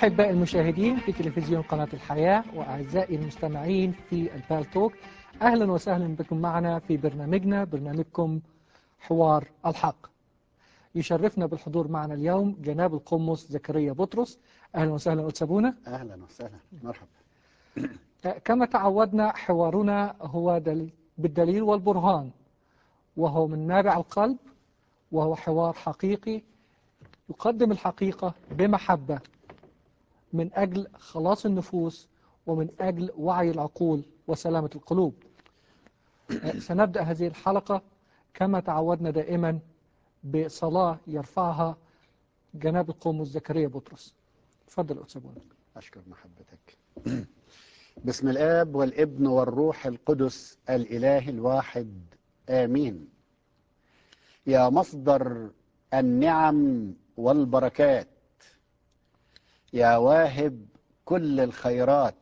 أحباء المشاهدين في تلفزيون قناة الحياة وأعزائي المستمعين في البالتوك أهلا وسهلا بكم معنا في برنامجنا برنامجكم حوار الحق يشرفنا بالحضور معنا اليوم جناب القمص زكريا بطرس أهلا وسهلا أتسابونا أهلا وسهلا مرحبا كما تعودنا حوارنا هو دل... بالدليل والبرهان وهو من نابع القلب وهو حوار حقيقي يقدم الحقيقة بمحبة من أجل خلاص النفوس ومن أجل وعي العقول وسلامة القلوب سنبدأ هذه الحلقة كما تعودنا دائما بصلاة يرفعها جناب القوم زكريا بطرس تفضل أتسابون أشكر محبتك بسم الآب والابن والروح القدس الإله الواحد آمين يا مصدر النعم والبركات يا واهب كل الخيرات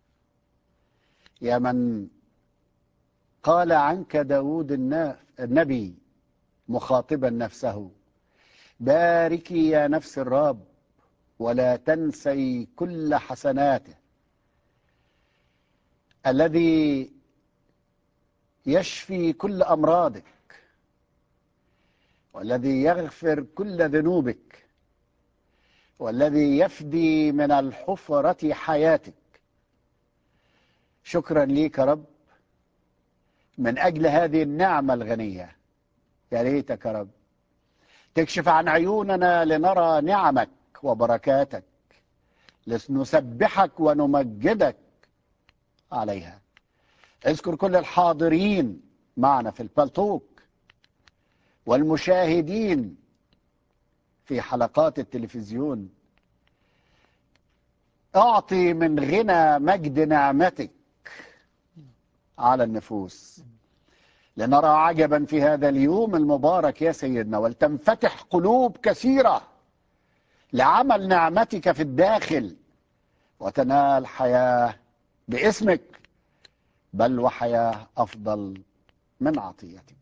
يا من قال عنك داود النبي مخاطبا نفسه باركي يا نفس الرب ولا تنسي كل حسناته الذي يشفي كل أمراضك والذي يغفر كل ذنوبك والذي يفدي من الحفرة حياتك شكرا ليك رب من أجل هذه النعمة الغنية يا ريتك يا رب تكشف عن عيوننا لنرى نعمك وبركاتك لنسبحك ونمجدك عليها اذكر كل الحاضرين معنا في البلتوك والمشاهدين في حلقات التلفزيون اعطي من غنى مجد نعمتك على النفوس لنرى عجبا في هذا اليوم المبارك يا سيدنا ولتنفتح قلوب كثيرة لعمل نعمتك في الداخل وتنال حياة باسمك بل وحياة أفضل من عطيتك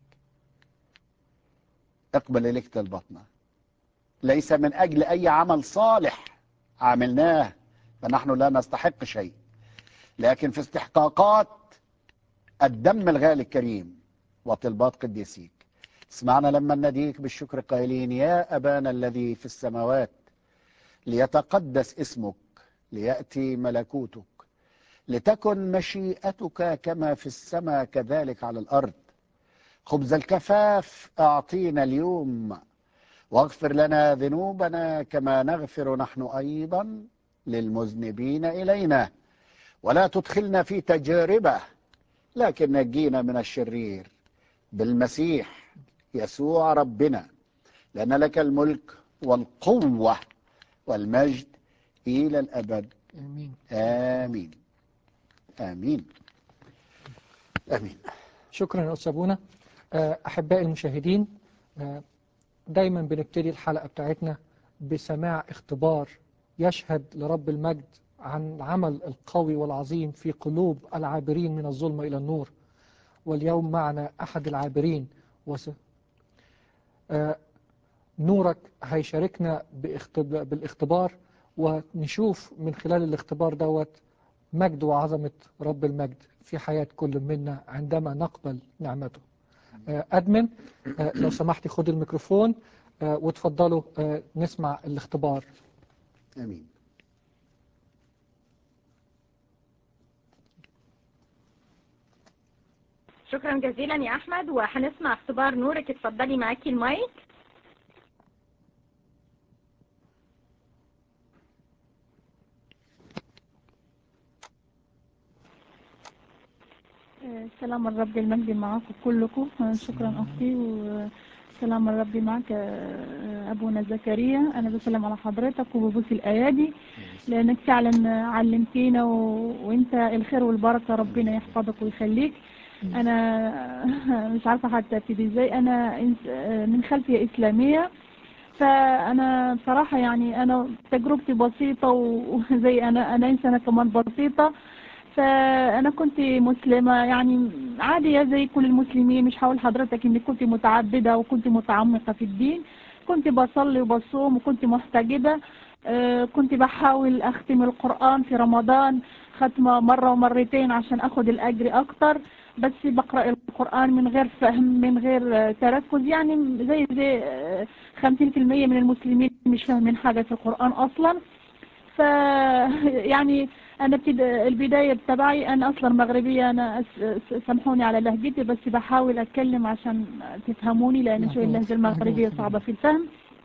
اقبل إليك طلبتنا ليس من أجل أي عمل صالح عملناه فنحن لا نستحق شيء لكن في استحقاقات الدم الغالي الكريم وطلبات قديسيك اسمعنا لما نديك بالشكر قائلين يا أبانا الذي في السماوات ليتقدس اسمك ليأتي ملكوتك لتكن مشيئتك كما في السماء كذلك على الأرض خبز الكفاف أعطينا اليوم واغفر لنا ذنوبنا كما نغفر نحن أيضا للمذنبين إلينا ولا تدخلنا في تجاربة لكن نجينا من الشرير بالمسيح يسوع ربنا لأن لك الملك والقوة والمجد إلى الأبد آمين آمين آمين آمين شكرا يا أتسابونا أحبائي المشاهدين دايما بنبتدي الحلقة بتاعتنا بسماع اختبار يشهد لرب المجد عن العمل القوي والعظيم في قلوب العابرين من الظلمة إلى النور واليوم معنا أحد العابرين وس... آه نورك هيشاركنا باختب... بالاختبار ونشوف من خلال الاختبار دوت مجد وعظمة رب المجد في حياة كل منا عندما نقبل نعمته آه أدمن آه لو سمحتي خد الميكروفون وتفضلوا نسمع الاختبار آمين شكرا جزيلا يا احمد وهنسمع اختبار نورك اتفضلي معاكي المايك سلام الرب المجد معاكم كلكم شكرا اختي وسلام الرب معك ابونا زكريا انا بسلم على حضرتك وببوس الايادي لانك فعلا علمتينا و... وانت الخير والبركه ربنا يحفظك ويخليك انا مش عارفه حتى ابتدي ازاي انا من خلفيه اسلاميه فانا بصراحه يعني انا تجربتي بسيطه وزي انا انا انسانه كمان بسيطه فانا كنت مسلمه يعني عاديه زي كل المسلمين مش هقول حضرتك اني كنت متعبده وكنت متعمقه في الدين كنت بصلي وبصوم وكنت محتجبه آه، كنت بحاول أختم القرآن في رمضان ختمة مرة ومرتين عشان أخد الأجر أكتر بس بقرأ القرآن من غير فهم من غير آه، تركز يعني زي زي آه، 50% من المسلمين مش فاهمين حاجة في القرآن أصلا ف يعني أنا ابتد... البداية تبعي أنا أصلا مغربية أنا أس... سامحوني على لهجتي بس بحاول أتكلم عشان تفهموني لأن شوي اللهجة المغربية صعبة في الفهم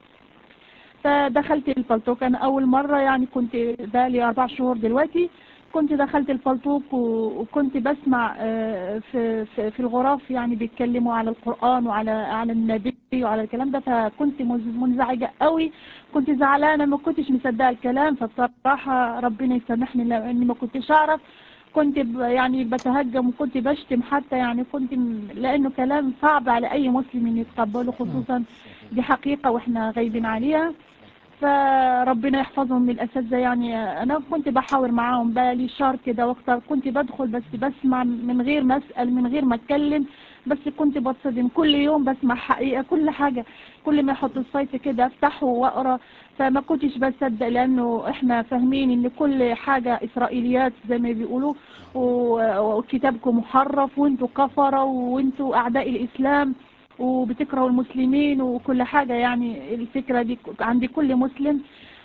فدخلت البلطوك أنا أول مرة يعني كنت بقالي أربع شهور دلوقتي كنت دخلت البلطوك و- وكنت بسمع آه، في في في الغرف يعني بيتكلموا على القرآن وعلى على النبي وعلى الكلام ده فكنت مز- منزعجة قوي كنت زعلانة ما كنتش مصدقة الكلام فبصراحة ربنا يسامحني لأني ما كنتش أعرف كنت ب- يعني بتهجم وكنت بشتم حتى يعني كنت م- لأنه كلام صعب على أي مسلم إنه يتقبله خصوصا دي حقيقة وإحنا غايبين عليها فربنا يحفظهم من الأساتذة يعني أنا كنت بحاور معاهم بالي شهر كده وأكتر كنت بدخل بس بسمع من غير ما أسأل من غير ما أتكلم بس كنت بتصدم كل يوم بسمع حقيقة كل حاجة كل ما يحط السايت كده أفتحه وأقرأ فما كنتش بصدق لأنه إحنا فاهمين إن كل حاجة إسرائيليات زي ما بيقولوا و- وكتابكم محرف وانتوا كفرة وانتوا أعداء الإسلام وبتكرهوا المسلمين وكل حاجة يعني الفكرة دي عند كل مسلم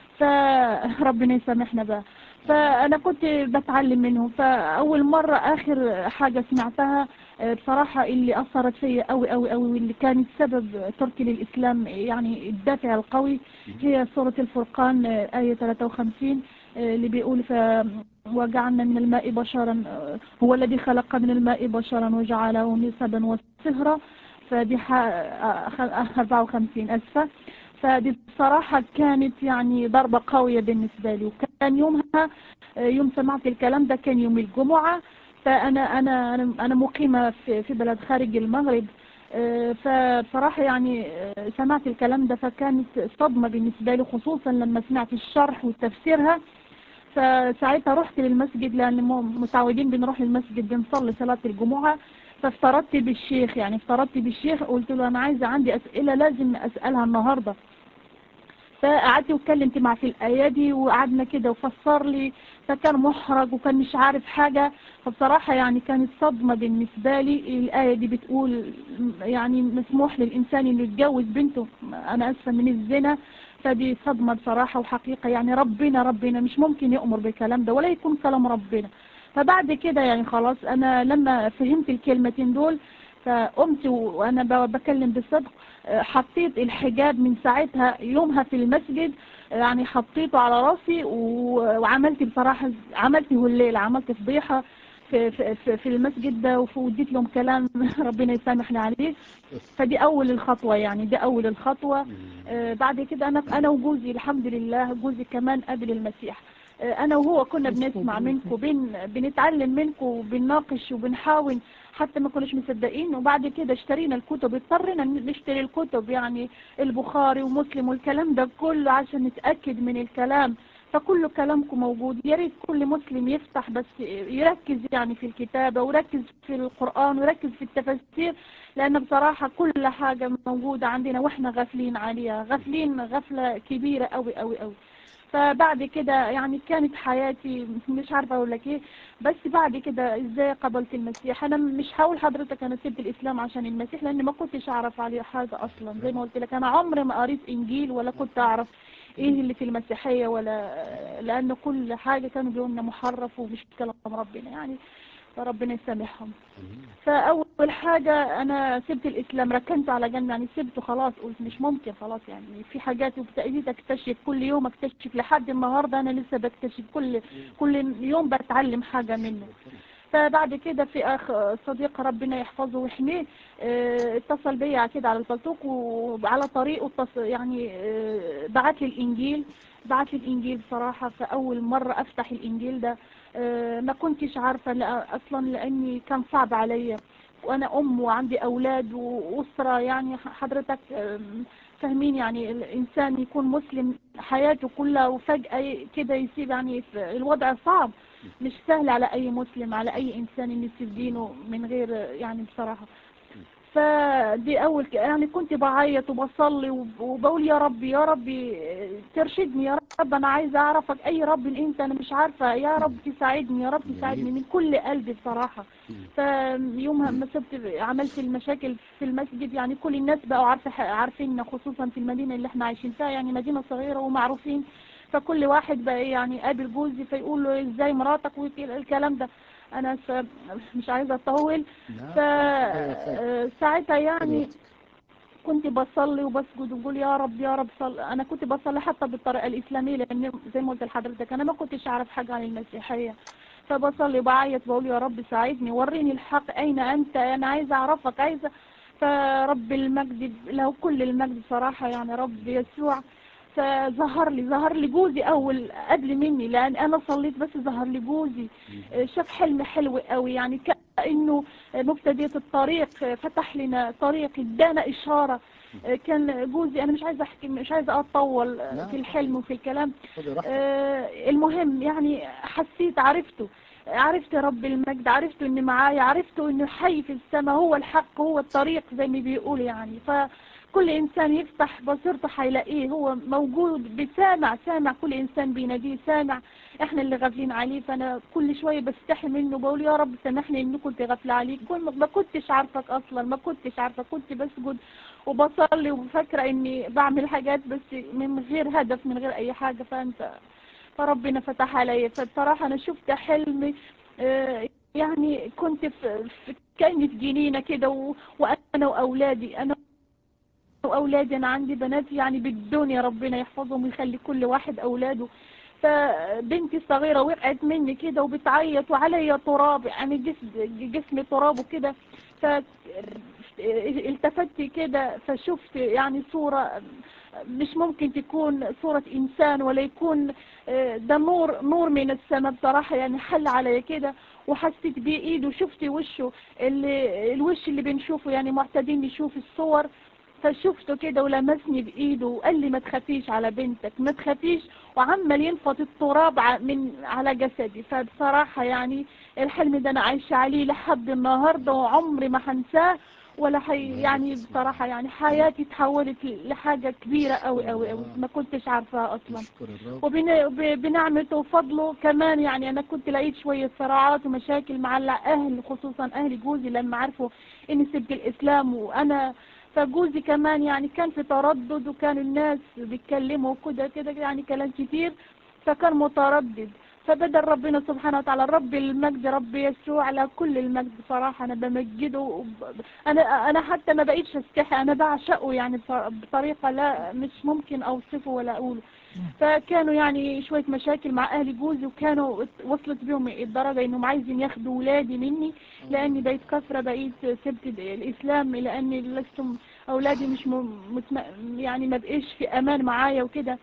فربنا يسامحنا بقى فأنا كنت بتعلم منهم فأول مرة آخر حاجة سمعتها آه، بصراحة اللي أثرت فيا أوي أوي أوي واللي كانت سبب تركي للإسلام يعني الدافع القوي هي سورة الفرقان آه، آية 53 آه، اللي بيقول ف وجعلنا من الماء بشرا آه، هو الذي خلق من الماء بشرا وجعله نسبا وصهرا فدي ح- آه، خ- 54 أسفة فدي بصراحة كانت يعني ضربة قوية بالنسبة لي وكان يومها آه، يوم سمعت الكلام ده كان يوم الجمعة فأنا أنا أنا أنا مقيمة في في بلد خارج المغرب آه، فبصراحة يعني آه، سمعت الكلام ده فكانت صدمة بالنسبة لي خصوصا لما سمعت الشرح وتفسيرها فساعتها رحت للمسجد لأن م- متعودين بنروح للمسجد بنصلي صلاة الجمعة فافترضت بالشيخ يعني افترضت بالشيخ قلت له أنا عايزة عندي أسئلة لازم أسألها النهاردة فقعدت واتكلمت معاه في الأيادي وقعدنا كده وفسر لي فكان محرج وكان مش عارف حاجة فبصراحة يعني كانت صدمة بالنسبة لي الآية دي بتقول يعني مسموح للإنسان إنه يتجوز بنته أنا أسفة من الزنا فدي صدمة بصراحة وحقيقة يعني ربنا ربنا مش ممكن يأمر بالكلام ده ولا يكون كلام ربنا فبعد كده يعني خلاص أنا لما فهمت الكلمتين دول فقمت وأنا ب- بكلم بالصدق آه، حطيت الحجاب من ساعتها يومها في المسجد آه، يعني حطيته على راسي و- وعملت بصراحة عملت الليل عملت فضيحة في, في, في, في المسجد ده وف- واديت لهم كلام ربنا يسامحني عليه فدي أول الخطوة يعني دي أول الخطوة آه، بعد كده أنا أنا وجوزي الحمد لله جوزي كمان قبل المسيح آه، أنا وهو كنا بنسمع منكم بن بنتعلم منكم وبنناقش وبنحاول حتى ما كناش مصدقين وبعد كده اشترينا الكتب اضطرينا نشتري الكتب يعني البخاري ومسلم والكلام ده كله عشان نتأكد من الكلام فكل كلامكم موجود يا ريت كل مسلم يفتح بس يركز يعني في الكتابة ويركز في القرآن ويركز في التفسير لأن بصراحة كل حاجة موجودة عندنا وإحنا غافلين عليها غافلين غفلة كبيرة أوي أوي أوي فبعد كده يعني كانت حياتي مش عارفة أقول لك إيه بس بعد كده إزاي قبلت المسيح أنا مش هقول حضرتك أنا سبت الإسلام عشان المسيح لأن ما كنتش أعرف عليه حاجة أصلا زي ما قلت لك أنا عمري ما قريت إنجيل ولا كنت أعرف إيه اللي في المسيحية ولا لأن كل حاجة كانوا بيقولنا محرف ومش كلام ربنا يعني فربنا يسامحهم فأول حاجة أنا سبت الإسلام ركنت على جنب يعني سبته خلاص قلت مش ممكن خلاص يعني في حاجات وبتأييد أكتشف كل يوم أكتشف لحد النهاردة أنا لسه بكتشف كل كل يوم بتعلم حاجة منه فبعد كده في أخ صديق ربنا يحفظه ويحميه اه، اتصل بيا كده على الفلتوك وعلى طريقه اتص- يعني اه، بعت لي الإنجيل بعت لي الإنجيل بصراحة فأول مرة أفتح الإنجيل ده اه، ما كنتش عارفة لأ- أصلا لأني كان صعب عليا وأنا أم وعندي أولاد وأسرة يعني حضرتك ام، فاهمين يعني الإنسان يكون مسلم حياته كلها وفجأة كده يسيب يعني في- الوضع صعب مش سهل على أي مسلم على أي إنسان إنه يسيب دينه من غير يعني بصراحة فدي اول ك- يعني كنت بعيط وبصلي وب- وبقول يا ربي يا ربي ترشدني يا رب انا عايزه اعرفك اي رب انت انا مش عارفه يا رب تساعدني يا رب تساعدني جميل. من كل قلبي بصراحه فيومها ما سبت عملت المشاكل في المسجد يعني كل الناس بقوا عارفه عارفين خصوصا في المدينه اللي احنا عايشين فيها يعني مدينه صغيره ومعروفين فكل واحد بقى إيه يعني قابل جوزي فيقول له ازاي مراتك والكلام ده انا س- مش عايزه اطول فساعتها يعني كنت بصلي وبسجد وبقول يا رب يا رب صل... انا كنت بصلي حتى بالطريقه الاسلاميه لان زي ما قلت لحضرتك انا ما كنتش اعرف حاجه عن المسيحيه فبصلي وبعيط بقول يا رب ساعدني وريني الحق اين انت انا عايزه اعرفك عايزه فرب المجد له كل المجد صراحه يعني رب يسوع فظهر لي ظهر لي جوزي اول قبل مني لان انا صليت بس ظهر لي جوزي شاف حلم حلو قوي يعني كانه مبتدئة الطريق فتح لنا طريق ادانا اشاره كان جوزي انا مش عايزه احكي مش عايزه اطول في الحلم وفي الكلام آه، المهم يعني حسيت عرفته عرفت رب المجد عرفت ان معايا عرفت انه حي في السماء هو الحق هو الطريق زي ما بيقول يعني فكل انسان يفتح بصيرته هيلاقيه هو موجود بسامع سامع كل انسان بيناديه سامع احنا اللي غافلين عليه فانا كل شويه بستحي منه بقول يا رب سامحني اني كنت غافله عليك كل ما كنتش عارفك اصلا ما كنتش عارفه كنت بسجد وبصلي وفاكره اني بعمل حاجات بس من غير هدف من غير اي حاجه فانت فربنا فتح عليا فبصراحة أنا شفت حلم آه، يعني كنت في في- كأني في جنينة كده و- وأنا وأولادي أنا وأولادي أنا عندي بنات يعني بالدنيا ربنا يحفظهم ويخلي كل واحد أولاده فبنتي الصغيرة وقعت مني كده وبتعيط وعليا تراب يعني جسم جسمي تراب وكده ف التفت كده فشفت يعني صورة مش ممكن تكون صورة إنسان ولا يكون آه، ده نور نور من السماء بصراحة يعني حل عليا كده وحسيت بإيده شفت وشه اللي الوش اللي بنشوفه يعني معتادين نشوف الصور فشفته كده ولمسني بإيده وقال لي ما تخافيش على بنتك ما تخافيش وعمال ينفض التراب ع- من على جسدي فبصراحة يعني الحلم ده أنا عايشة عليه لحد النهاردة وعمري ما هنساه ولا حي يعني بصراحة يعني حياتي تحولت لحاجة كبيرة أوي أوي أوي ما كنتش عارفاها أصلا نشكر الرب وبنعمته وفضله كمان يعني أنا كنت لقيت شوية صراعات ومشاكل مع الأهل خصوصا أهل جوزي لما عرفوا إني سبت الإسلام وأنا فجوزي كمان يعني كان في تردد وكان الناس بيتكلموا كده كده يعني كلام كتير فكان متردد فبدل ربنا سبحانه وتعالى رب المجد رب يسوع على كل المجد صراحة أنا بمجده وب- أنا أنا حتى ما بقيتش أستحي أنا بعشقه يعني بط- بطريقة لا مش ممكن أوصفه ولا أقوله فكانوا يعني شوية مشاكل مع أهل جوزي وكانوا وصلت بيهم الدرجة إنهم عايزين ياخدوا ولادي مني لأني بقيت كثرة بقيت سبت الإسلام لأني لستم أولادي مش م- متم... يعني ما بقيش في أمان معايا وكده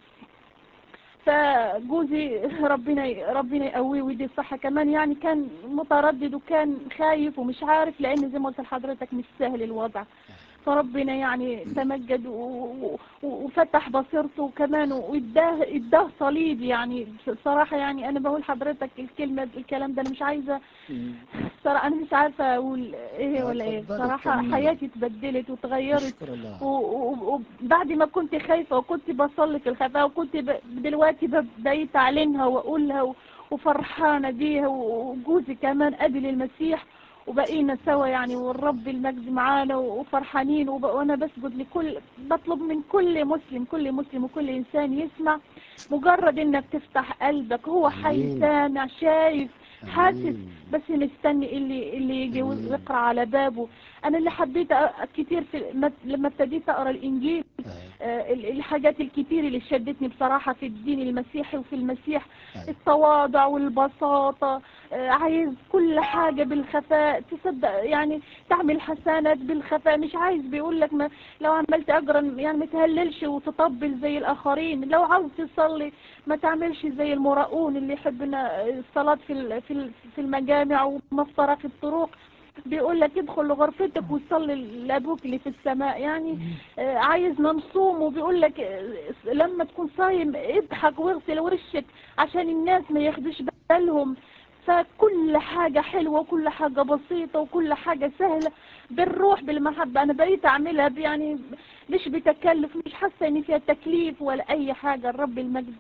فجوزي ربنا ربنا يقويه ويدي الصحة كمان يعني كان متردد وكان خايف ومش عارف لأن زي ما قلت لحضرتك مش سهل الوضع فربنا يعني تمجد و- و- و- وفتح بصيرته كمان واداه اداه صليب يعني بصراحة يعني أنا بقول حضرتك الكلمة الكلام ده أنا مش عايزة صراحة أنا مش عارفة أقول إيه ولا إيه اتفضلي صراحة كملي. حياتي اتبدلت وتغيرت نشكر الله و- و- وبعد ما كنت خايفة وكنت بصلي في الخفاء وكنت ب- دلوقتي ب- بقيت أعلنها وأقولها و- وفرحانة بيها و- وجوزي كمان قبل المسيح وبقينا سوا يعني والرب المجد معانا وفرحانين وب- وأنا بسجد لكل بطلب من كل مسلم كل مسلم وكل إنسان يسمع مجرد إنك تفتح قلبك هو حي آمين. سامع شايف حاسس آمين. بس مستني اللي اللي يجي آمين. ويقرا على بابه انا اللي حبيت أ- كتير في ما- لما ابتديت اقرا الانجيل آه. آه، ال- الحاجات الكتير اللي شدتني بصراحة في الدين المسيحي وفي المسيح أيوة. التواضع والبساطة آه، عايز كل حاجة بالخفاء تصدق يعني تعمل حسنات بالخفاء مش عايز بيقول لك ما لو عملت اجرا يعني ما تهللش وتطبل زي الاخرين لو عاوز تصلي ما تعملش زي المراؤون اللي يحبنا الصلاة في ال- في ال- في المجامع ومفترق الطرق بيقول لك ادخل لغرفتك وصلي لابوك اللي في السماء يعني آه، عايزنا نصوم وبيقول لك آه، لما تكون صايم اضحك واغسل وشك عشان الناس ما ياخدوش بالهم فكل حاجة حلوة وكل حاجة بسيطة وكل حاجة سهلة بالروح بالمحبة أنا بقيت أعملها ب- يعني مش بتكلف مش حاسة إن فيها تكليف ولا أي حاجة الرب المجد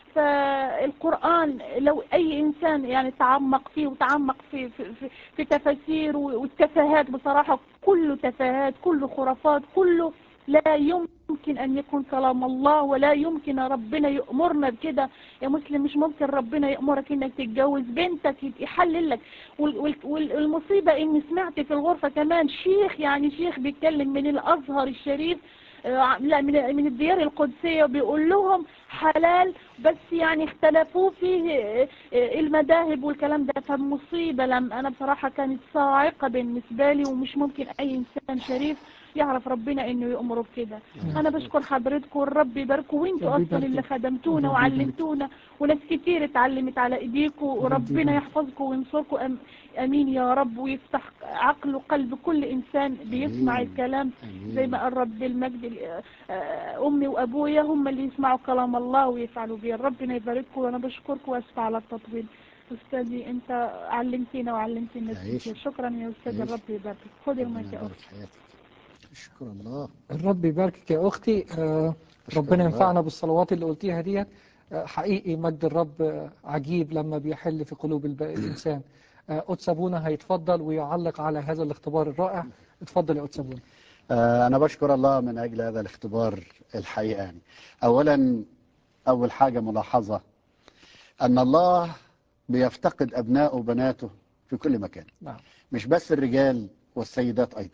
فالقرآن لو أي إنسان يعني تعمق فيه وتعمق في في, في, في تفاسير والتفاهات بصراحة كله تفاهات كله خرافات كله لا يمكن أن يكون كلام الله ولا يمكن ربنا يأمرنا بكده يا مسلم مش ممكن ربنا يأمرك إنك تتجوز بنتك يحلل لك وال- وال- والمصيبة إني سمعت في الغرفة كمان شيخ يعني شيخ بيتكلم من الأزهر الشريف آه، لا من من الديار القدسية بيقول لهم حلال بس يعني اختلفوا فيه آه، آه، المذاهب والكلام ده فمصيبة لم أنا بصراحة كانت صاعقة بالنسبة لي ومش ممكن أي إنسان شريف يعرف ربنا إنه يأمره بكده أنا بشكر حضرتكم والرب يباركم وأنتوا ربي أصلا اللي يباركك. خدمتونا ربي يبارك. وعلمتونا وناس كتير اتعلمت على إيديكم وربنا يبارك. يحفظكم وينصركم أم- أمين يا رب ويفتح عقل وقلب كل إنسان بيسمع آمين. الكلام آمين. زي ما قال رب المجد آه، أمي وأبويا هم اللي يسمعوا كلام الله ويفعلوا بيه ربنا يبارككم وأنا بشكركم وأسف على التطويل أستاذي أنت علمتينا وعلمت الناس يعيش. كتير شكرا يا أستاذ يعيش. الرب يباركك خذي ربنا المايك يا يبارك أختي حياتك اشكر الله الرب يباركك يا أختي آه، أشكر ربنا الله. ينفعنا بالصلوات اللي قلتيها ديت آه، حقيقي مجد الرب آه، عجيب لما بيحل في قلوب الب- الإنسان آه، قدس أبونا هيتفضل ويعلق على هذا الاختبار الرائع اتفضل يا قدس أبونا آه، أنا بشكر الله من أجل هذا الاختبار الحقيقة يعني أولا أول حاجة ملاحظة أن الله بيفتقد أبنائه وبناته في كل مكان نعم مش بس الرجال والسيدات أيضا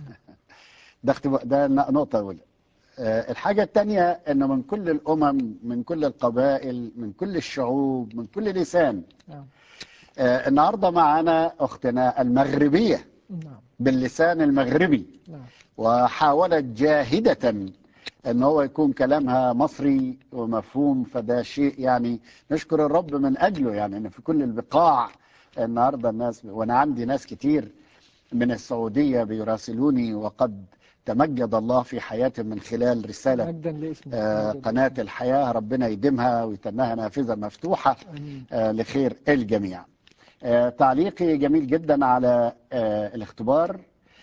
ده اختبار ده نقطة أولى آه، الحاجة الثانية أنه من كل الأمم من كل القبائل من كل الشعوب من كل لسان نعم آه، النهاردة معنا أختنا المغربية نعم باللسان المغربي نعم وحاولت جاهدة ان هو يكون كلامها مصري ومفهوم فده شيء يعني نشكر الرب من اجله يعني ان في كل البقاع النهارده الناس وانا عندي ناس كتير من السعوديه بيراسلوني وقد تمجد الله في حياتهم من خلال رساله مجدا لاسمك آه، مجداً قناه لاسمك. الحياه ربنا يديمها ويتنها نافذه مفتوحه آمين آه، لخير الجميع آه، تعليقي جميل جدا على آه، الاختبار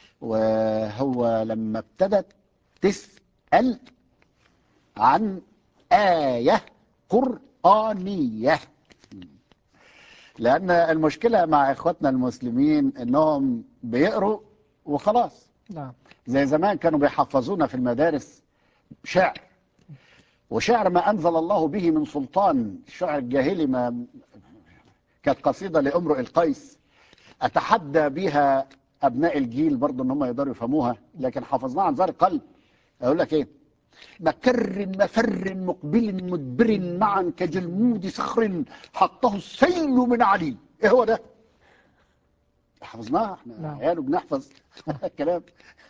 وهو لما ابتدت تسأل عن آية قرآنية لأن المشكلة مع إخواتنا المسلمين إنهم بيقروا وخلاص نعم زي زمان كانوا بيحفظونا في المدارس شعر وشعر ما أنزل الله به من سلطان الشعر الجاهلي ما كانت قصيدة لأمرؤ القيس أتحدى بها أبناء الجيل برضه إن هم يقدروا يفهموها لكن حفظناها عن ظهر قلب أقول لك إيه مكر مفر مقبل مدبر معا كجلمود صخر حطه السيل من علي إيه هو ده حفظناها احنا نعم. عيال بنحفظ الكلام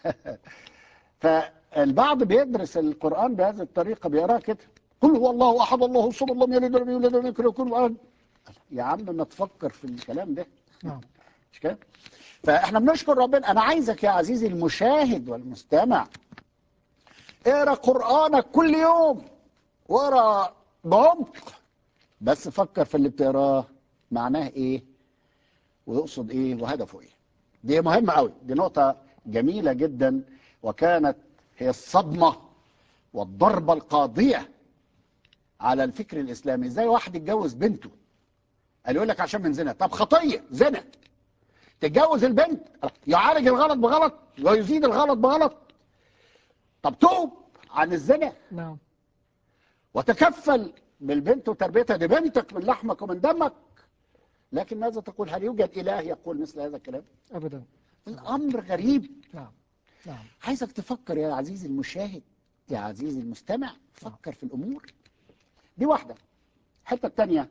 فالبعض بيدرس القرآن بهذه الطريقة بيقراه كده قل هو الله أحد الله الصمد لم يلد ولم يولد ولم يكن له كفوا أحد يا عم ما تفكر في الكلام ده نعم مش كده فاحنا بنشكر ربنا انا عايزك يا عزيزي المشاهد والمستمع اقرا قرانك كل يوم واقرا بعمق بس فكر في اللي بتقراه معناه ايه ويقصد ايه وهدفه ايه دي مهمه قوي دي نقطه جميله جدا وكانت هي الصدمه والضربه القاضيه على الفكر الاسلامي ازاي واحد يتجوز بنته قال يقول لك عشان من زنا طب خطيه زنا تتجوز البنت يعالج الغلط بغلط ويزيد الغلط بغلط طب توب عن الزنا نعم وتكفل بالبنت وتربيتها دي بنتك من لحمك ومن دمك لكن ماذا تقول هل يوجد اله يقول مثل هذا الكلام أبدا الامر غريب نعم نعم عايزك تفكر يا عزيزي المشاهد يا عزيزي المستمع فكر في الامور دي واحده الحته الثانيه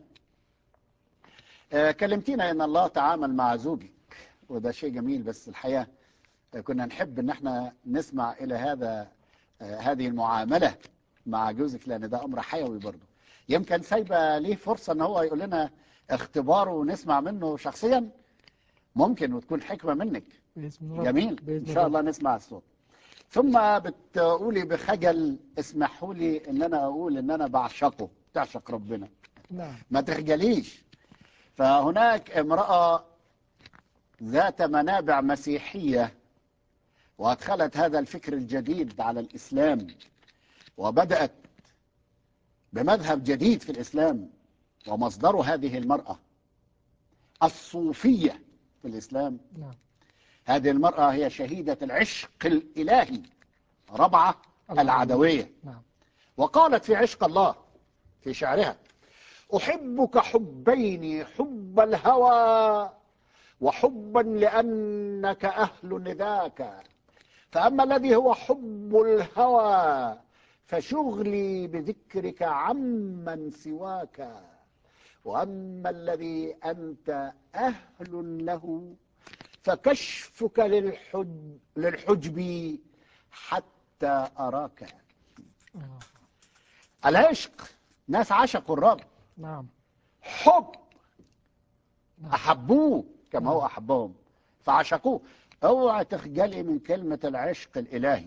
آه كلمتينا ان الله تعامل مع زوجك وده شيء جميل بس الحقيقه آه، كنا نحب ان احنا نسمع الى هذا آه هذه المعامله مع جوزك لان ده امر حيوي برضه يمكن سايبه ليه فرصه ان هو يقول لنا اختباره ونسمع منه شخصيا ممكن وتكون حكمه منك بإذن الله جميل بإذن ان شاء الله نسمع الصوت ثم بتقولي بخجل اسمحوا لي ان انا اقول ان انا بعشقه تعشق ربنا نعم ما تخجليش فهناك امرأة ذات منابع مسيحية وأدخلت هذا الفكر الجديد على الإسلام وبدأت بمذهب جديد في الإسلام ومصدر هذه المرأة الصوفية في الإسلام نعم هذه المرأة هي شهيدة العشق الإلهي ربعة العدوية نعم وقالت في عشق الله في شعرها أحبك حبين حب الهوى وحبا لأنك أهل ذاك فأما الذي هو حب الهوى فشغلي بذكرك عمن سواك وأما الذي أنت أهل له فكشفك للحج للحجب حتى أراك آه. العشق ناس عشقوا الرب نعم حب نعم. أحبوه كما هو أحبهم فعشقوه اوعى تخجلي من كلمة العشق الإلهي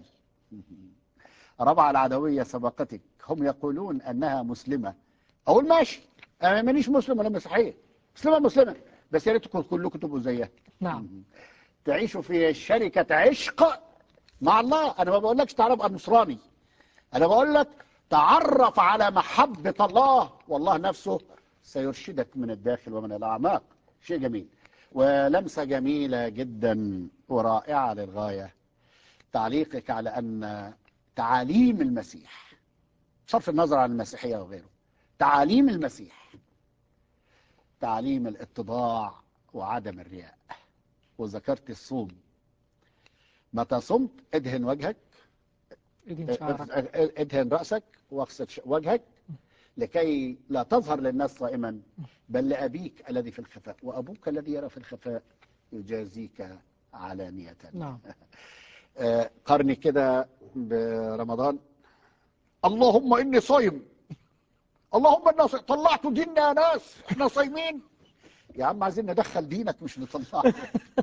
ربع العدوية سبقتك هم يقولون أنها مسلمة أقول ماشي أنا مانيش مسلم ولا مسيحية مسلمة مسلمة بس يا ريتكم كلكم تبقوا زيها نعم تعيشوا في شركة عشق مع الله أنا ما بقولكش تعالى ابقى نصراني أنا بقول لك تعرف على محبة الله والله نفسه سيرشدك من الداخل ومن الأعماق شيء جميل ولمسة جميلة جدا ورائعة للغاية تعليقك على أن تعاليم المسيح بصرف النظر عن المسيحية وغيره تعاليم المسيح تعاليم الاتضاع وعدم الرياء وذكرت الصوم متى صمت ادهن وجهك ايدين شعرك ادهن رأسك واغسل ش- وجهك لكي لا تظهر للناس صائما بل لأبيك الذي في الخفاء وأبوك الذي يرى في الخفاء يجازيك علانية نعم آه، قرني كده برمضان اللهم إني صايم اللهم إنا صايم. طلعتوا ديننا يا ناس احنا صايمين يا عم عايزين ندخل دينك مش نطلعه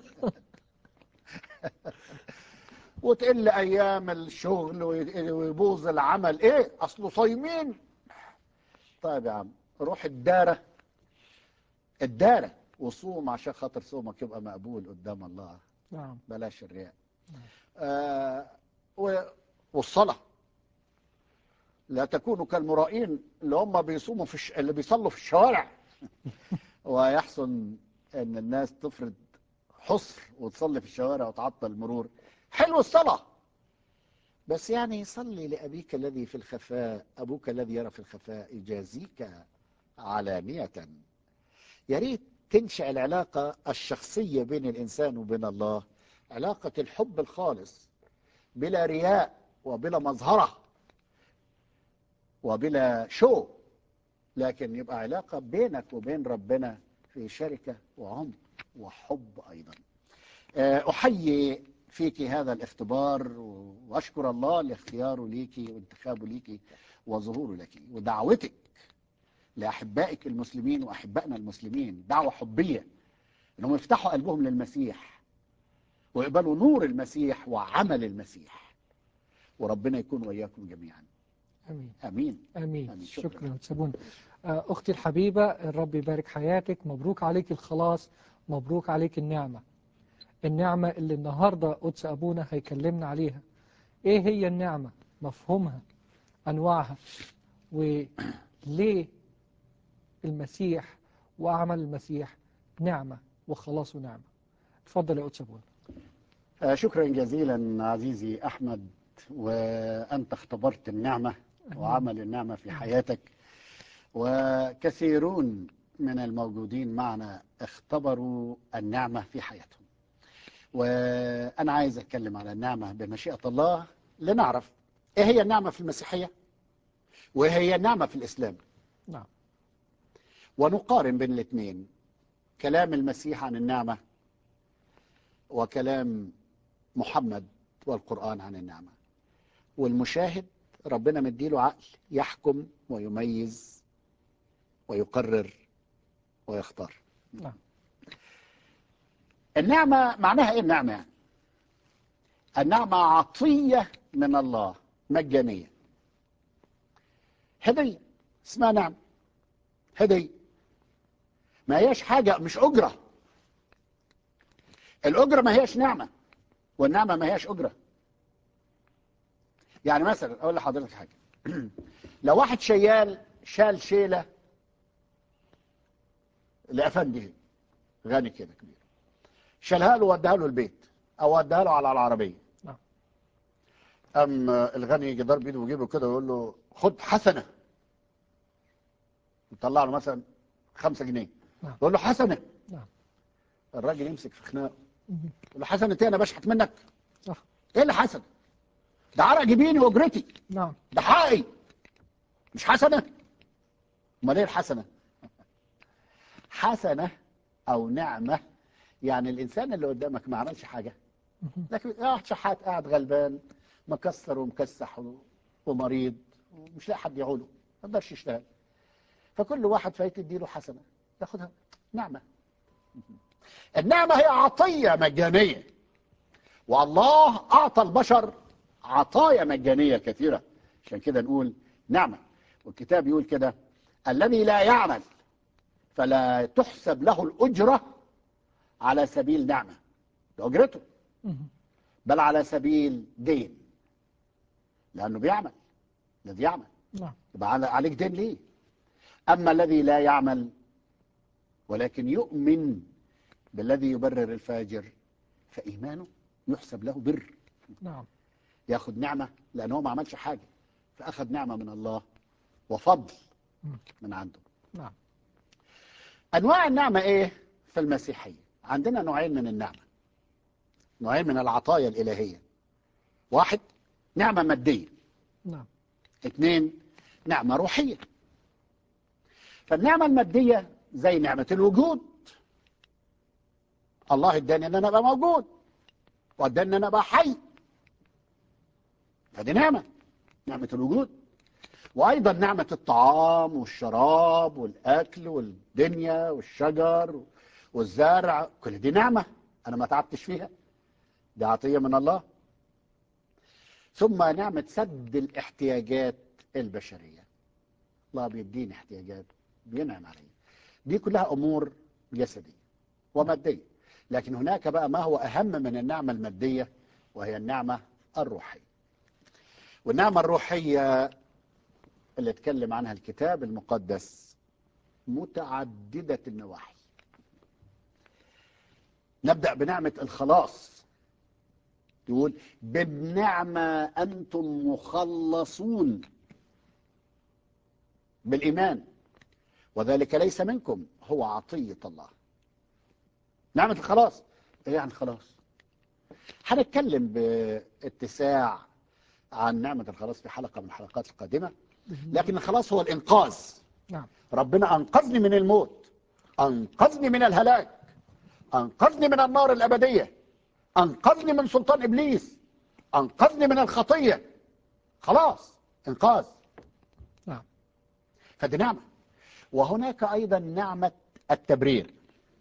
وتقل ايام الشغل وي- ويبوظ العمل ايه اصله صايمين طيب يا عم روح الدارة الدارة وصوم عشان خاطر صومك يبقى مقبول قدام الله نعم بلاش الرياء آه و- والصلاة لا تكونوا كالمرائين اللي هم بيصوموا في الش... اللي بيصلوا في الشوارع ويحسن ان الناس تفرض حصر وتصلي في الشوارع وتعطل المرور حلو الصلاة بس يعني صلي لأبيك الذي في الخفاء أبوك الذي يرى في الخفاء يجازيك علانية يا ريت تنشأ العلاقة الشخصية بين الإنسان وبين الله علاقة الحب الخالص بلا رياء وبلا مظهرة وبلا شو لكن يبقى علاقة بينك وبين ربنا في شركة وعمق وحب أيضا آه، أحيي فيك هذا الاختبار وأشكر الله لاختياره ليكي وانتخابه ليكي وظهوره لك ودعوتك لأحبائك المسلمين وأحبائنا المسلمين دعوة حبية أنهم يفتحوا قلبهم للمسيح ويقبلوا نور المسيح وعمل المسيح وربنا يكون وإياكم جميعا امين أمين امين آمين. شكراً. شكرا تسابون آه، اختي الحبيبه الرب يبارك حياتك مبروك عليك الخلاص مبروك عليك النعمه النعمه اللي النهارده قدس ابونا هيكلمنا عليها ايه هي النعمه مفهومها انواعها وليه المسيح وعمل المسيح نعمه وخلاص نعمه اتفضل يا قدس ابونا آه، شكرا جزيلا عزيزي أحمد وأنت اختبرت النعمة وعمل النعمة في حياتك وكثيرون من الموجودين معنا اختبروا النعمة في حياتهم وأنا عايز أتكلم على النعمة بمشيئة الله لنعرف إيه هي النعمة في المسيحية وإيه هي النعمة في الإسلام نعم ونقارن بين الاثنين كلام المسيح عن النعمة وكلام محمد والقرآن عن النعمة والمشاهد ربنا مديله عقل يحكم ويميز ويقرر ويختار نعم النعمة معناها ايه النعمة يعني النعمة عطية من الله مجانية هدية اسمها نعمة هدية ما هياش حاجة مش أجرة الأجرة ما هياش نعمة والنعمة ما هياش أجرة يعني مثلا أقول لحضرتك حاجة لو واحد شيال شال شيلة لأفندي غني كده كبير شالها له ووداها له البيت أو وداها له على العربية نعم. أم الغني يجي ضرب ايده ويجيبه كده ويقول له خد حسنة يطلع له مثلا خمسة جنيه نعم. يقول له حسنة نعم. الراجل يمسك في خناقه مهم. يقول له حسنة ايه انا بشحت منك صح ايه اللي حسن ده عرق جبيني واجرتي نعم ده حقي مش حسنة امال ايه الحسنة حسنة او نعمة يعني الانسان اللي قدامك ما عملش حاجة مهم. لكن قاعد شحات قاعد غلبان مكسر ومكسح و- ومريض ومش لاقي حد يعوله ما يقدرش يشتغل فكل واحد فايت يديله حسنة ياخدها نعمة النعمة هي عطية مجانية والله أعطى البشر عطايا مجانية كثيرة عشان كده نقول نعمة والكتاب يقول كده الذي لا يعمل فلا تحسب له الأجرة على سبيل نعمة ده أجرته مهم. بل على سبيل دين لأنه بيعمل الذي يعمل نعم يبقى على- عليك دين ليه أما الذي لا يعمل ولكن يؤمن بالذي يبرر الفاجر فإيمانه يحسب له بر نعم ياخد نعمة لأنه هو ما عملش حاجة فأخذ نعمة من الله وفضل مم. من عنده نعم أنواع النعمة إيه في المسيحية عندنا نوعين من النعمة نوعين من العطايا الإلهية واحد نعمة مادية نعم اثنين نعمة روحية فالنعمة المادية زي نعمة الوجود الله اداني ان انا ابقى موجود واداني ان انا ابقى حي فدي نعمة نعمة الوجود وايضا نعمة الطعام والشراب والاكل والدنيا والشجر والزرع كل دي نعمة انا ما تعبتش فيها دي عطية من الله ثم نعمة سد الاحتياجات البشرية الله بيديني احتياجات بينعم علي دي كلها أمور جسدية ومادية لكن هناك بقى ما هو أهم من النعمة المادية وهي النعمة الروحية والنعمة الروحية اللي اتكلم عنها الكتاب المقدس متعددة النواحي نبدأ بنعمة الخلاص يقول بالنعمة أنتم مخلصون بالإيمان وذلك ليس منكم هو عطية الله نعمة الخلاص إيه يعني خلاص هنتكلم باتساع عن نعمة الخلاص في حلقة من الحلقات القادمة لكن الخلاص هو الإنقاذ نعم ربنا أنقذني من الموت أنقذني من الهلاك أنقذني من النار الأبدية أنقذني من سلطان إبليس أنقذني من الخطية خلاص إنقاذ نعم فدي نعمة وهناك أيضا نعمة التبرير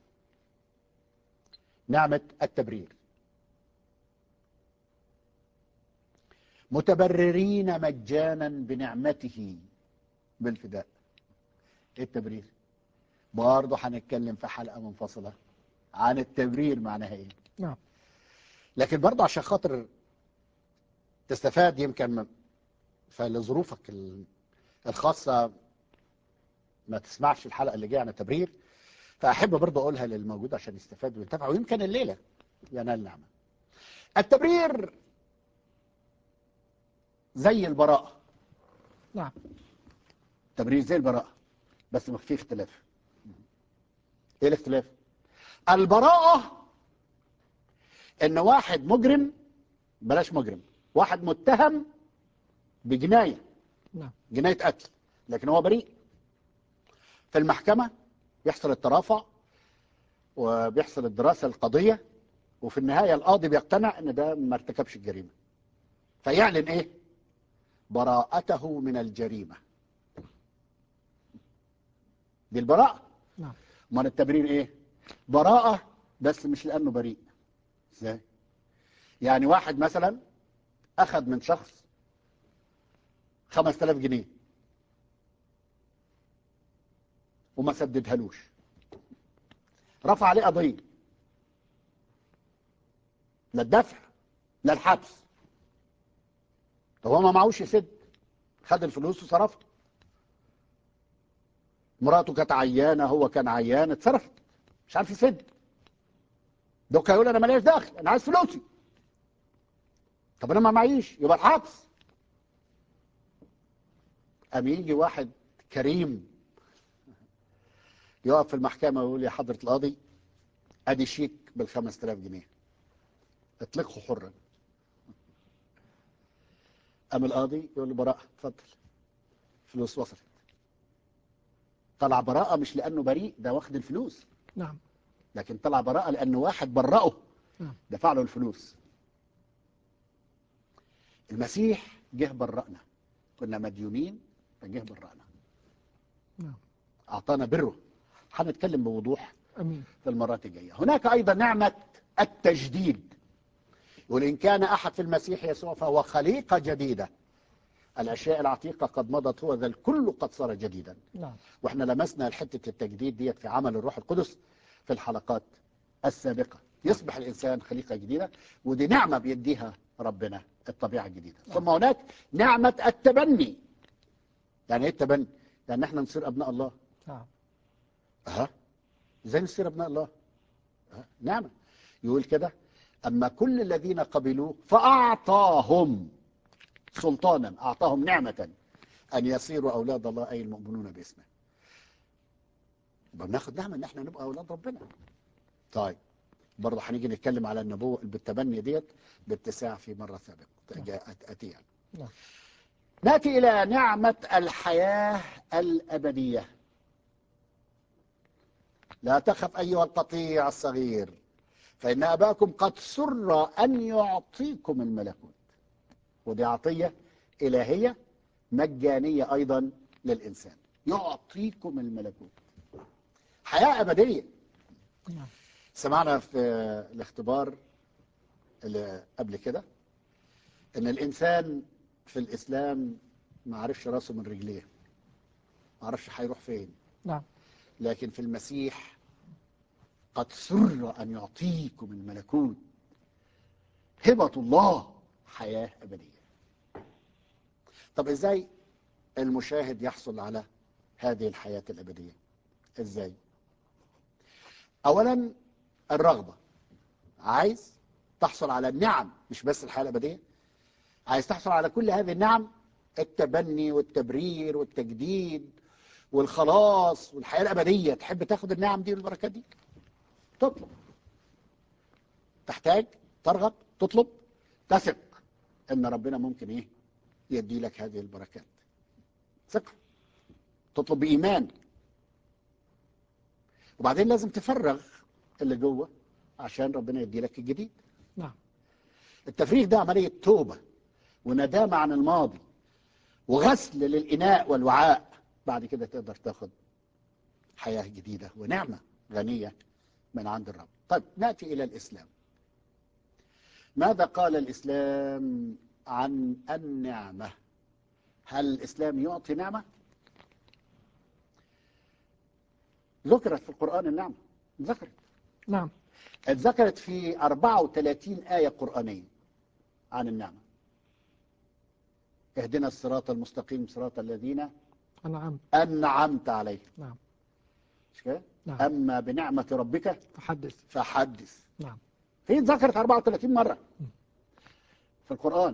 نعمة التبرير متبررين مجانا بنعمته بالفداء ايه التبرير برضه هنتكلم في حلقة منفصلة عن التبرير معناها ايه نعم لكن برضه عشان خاطر تستفاد يمكن فلظروفك ال- الخاصة ما تسمعش الحلقة اللي جاية عن التبرير فأحب برضه أقولها للموجود عشان يستفاد وينتفع ويمكن الليلة ينال نعمة التبرير زي البراءة نعم تبرير زي البراءة بس ما في اختلاف ايه الاختلاف البراءة ان واحد مجرم بلاش مجرم واحد متهم بجناية نعم جناية قتل لكن هو بريء في المحكمة بيحصل الترافع وبيحصل الدراسة القضية وفي النهاية القاضي بيقتنع ان ده ما ارتكبش الجريمة فيعلن ايه براءته من الجريمة دي البراءة نعم امال التبرير ايه براءة بس مش لانه بريء ازاي يعني واحد مثلا اخذ من شخص 5000 جنيه وما سددهالوش رفع عليه قضيه لا الدفع لا الحبس طب هو ما معهوش يسد خد الفلوس وصرفها مراته كانت عيانه هو كان عيان اتصرفت مش عارف يسد دوكا يقول انا ماليش دخل انا عايز فلوسي طب انا ما معيش يبقى الحبس قام يجي واحد كريم يقف في المحكمه ويقول يا حضره القاضي ادي شيك بال 5000 جنيه اطلقه حرا قام القاضي يقول له براءه اتفضل فلوس وصلت طلع براءه مش لانه بريء ده واخد الفلوس نعم لكن طلع براءه لانه واحد برأه نعم. دفع له الفلوس المسيح جه برأنا كنا مديونين فجه برأنا نعم أعطانا بره هنتكلم بوضوح أمين في المرات الجاية هناك أيضا نعمة التجديد وإن كان أحد في المسيح يسوع فهو خليقة جديدة الأشياء العتيقة قد مضت هو ذا الكل قد صار جديدا نعم واحنا لمسنا حتة التجديد ديت في عمل الروح القدس في الحلقات السابقة يصبح الإنسان خليقة جديدة ودي نعمة بيديها ربنا الطبيعة الجديدة ثم هناك نعمة التبني يعني ايه التبني؟ يعني احنا نصير أبناء الله نعم ها ازاي نصير ابناء الله ها؟ نعمة يقول كده اما كل الذين قبلوه فاعطاهم سلطانا اعطاهم نعمة ان يصيروا اولاد الله اي المؤمنون باسمه يبقى بناخد نعمة ان احنا نبقى اولاد ربنا طيب برضه هنيجي نتكلم على النبوة بالتبني ديت باتساع في مرة سابقة جاءت اتيها نعم. ناتي الى نعمة الحياة الابدية لا تخف أيها القطيع الصغير فإن أباكم قد سر أن يعطيكم الملكوت ودي عطية إلهية مجانية أيضا للإنسان يعطيكم الملكوت حياة أبدية نعم سمعنا في الاختبار اللي قبل كده ان الانسان في الاسلام ما عرفش راسه من رجليه ما عرفش هيروح فين نعم لكن في المسيح قد سر أن يعطيكم الملكوت هبة الله حياة أبدية طب إزاي المشاهد يحصل على هذه الحياة الأبدية إزاي أولا الرغبة عايز تحصل على النعم مش بس الحياة الأبدية عايز تحصل على كل هذه النعم التبني والتبرير والتجديد والخلاص والحياة الأبدية تحب تاخد النعم دي والبركات دي تطلب تحتاج ترغب تطلب تثق ان ربنا ممكن ايه يدي لك هذه البركات ثق تطلب بإيمان وبعدين لازم تفرغ اللي جوه عشان ربنا يدي لك الجديد نعم التفريغ ده عملية توبة وندامة عن الماضي وغسل للإناء والوعاء بعد كده تقدر تاخد حياة جديدة ونعمة غنية من عند الرب طيب نأتي إلى الإسلام ماذا قال الإسلام عن النعمة هل الإسلام يعطي نعمة ذكرت في القرآن النعمة ذكرت نعم اتذكرت في 34 آية قرآنية عن النعمة اهدنا الصراط المستقيم صراط الذين أنعم أنعمت عليهم نعم مش كده؟ نعم أما بنعمة ربك فحدث فحدث نعم هي اتذكرت 34 مرة في القرآن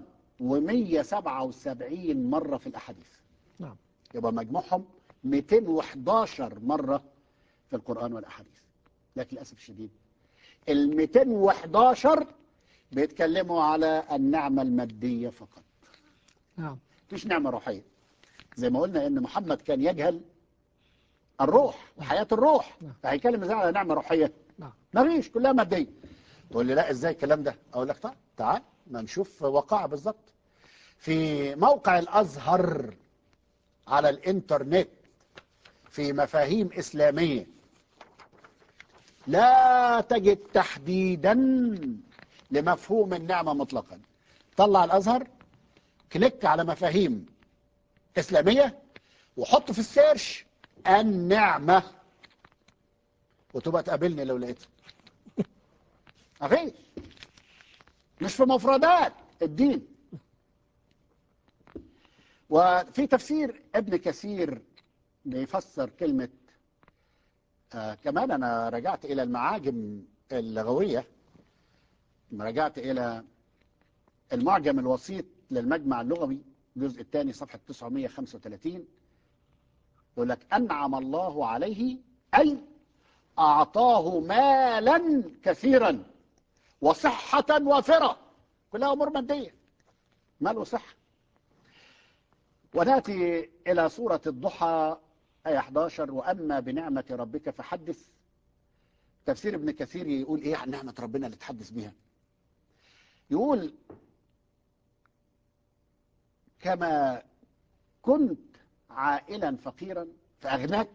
و177 مرة في الأحاديث نعم يبقى مجموعهم 211 مرة في القرآن والأحاديث لكن للأسف الشديد ال 211 بيتكلموا على النعمة المادية فقط نعم مفيش نعمة روحية زي ما قلنا ان محمد كان يجهل الروح وحياة الروح نعم. فهيتكلم ازاي على نعمة روحية نعم مفيش كلها مادية تقول لي لا ازاي الكلام ده اقول لك طيب تعال ما نشوف واقع بالظبط في موقع الازهر على الانترنت في مفاهيم اسلاميه لا تجد تحديدا لمفهوم النعمه مطلقا طلع الازهر كليك على مفاهيم اسلاميه وحط في السيرش النعمه وتبقى تقابلني لو لقيتها مفيش مش في مفردات الدين وفي تفسير ابن كثير بيفسر كلمة آه كمان أنا رجعت إلى المعاجم اللغوية رجعت إلى المعجم الوسيط للمجمع اللغوي الجزء الثاني صفحة 935 يقول لك أنعم الله عليه أي أعطاه مالا كثيرا وصحة وافرة كلها أمور مادية مال وصحة ونأتي إلى سورة الضحى آية 11 وأما بنعمة ربك فحدث تفسير ابن كثير يقول إيه عن نعمة ربنا اللي تحدث بها يقول كما كنت عائلا فقيرا فأغناك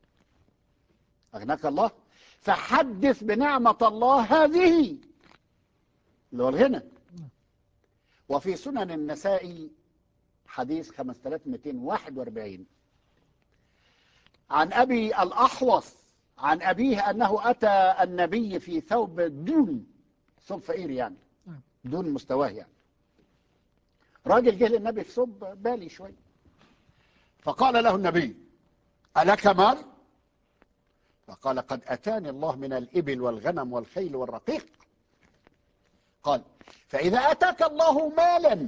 أغناك الله فحدث بنعمة الله هذه اللي هو الغنى وفي سنن النسائي حديث 5241 عن أبي الأحوص عن أبيه أنه أتى النبي في ثوب دون ثوب فقير يعني دون مستواه يعني راجل جه للنبي في ثوب بالي شوي فقال له النبي ألك مال فقال قد أتاني الله من الإبل والغنم والخيل والرقيق قال فإذا أتاك الله مالا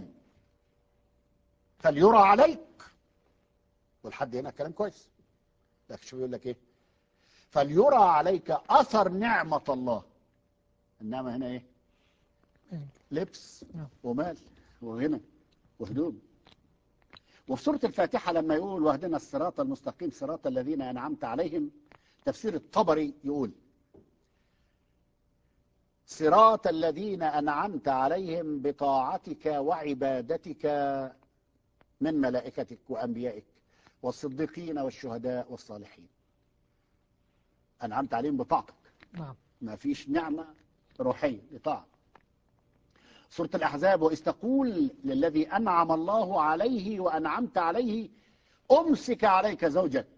فليرى عليك والحد هنا كلام كويس لكن شو يقول لك ايه فليرى عليك أثر نعمة الله النعمة هنا ايه لبس نعم. ومال وغنى وهدوم وفي سورة الفاتحة لما يقول واهدنا الصراط المستقيم صراط الذين أنعمت عليهم تفسير الطبري يقول صراط الذين أنعمت عليهم بطاعتك وعبادتك من ملائكتك وأنبيائك والصديقين والشهداء والصالحين أنعمت عليهم بطاعتك نعم ما فيش نعمة روحية لطاعة سورة الأحزاب وإذ تقول للذي أنعم الله عليه وأنعمت عليه أمسك عليك زوجك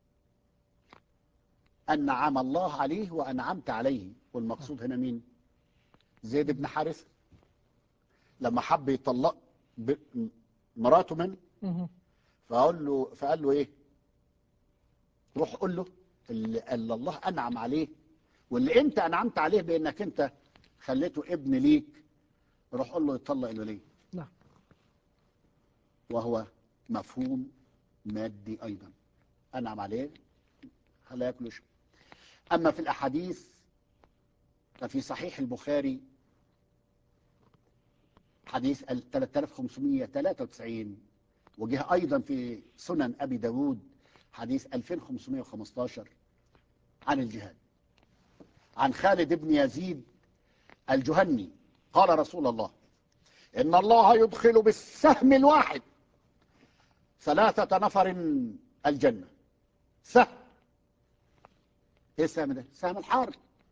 أنعم الله عليه وأنعمت عليه والمقصود هنا مين زيد بن حارثة لما حب يطلق ب- مراته منه مهم. فقال له فقال له ايه روح قول له اللي, اللي الله انعم عليه واللي انت انعمت عليه بانك انت خليته ابن ليك روح قول له يطلق الولي نعم وهو مفهوم مادي ايضا انعم عليه خلاه ياكل ويشرب اما في الاحاديث ففي صحيح البخاري حديث ال 3593 وجه أيضا في سنن أبي داود حديث 2515 عن الجهاد عن خالد بن يزيد الجهني قال رسول الله إن الله يدخل بالسهم الواحد ثلاثة نفر الجنة سهم ايه السهم ده سهم الحرب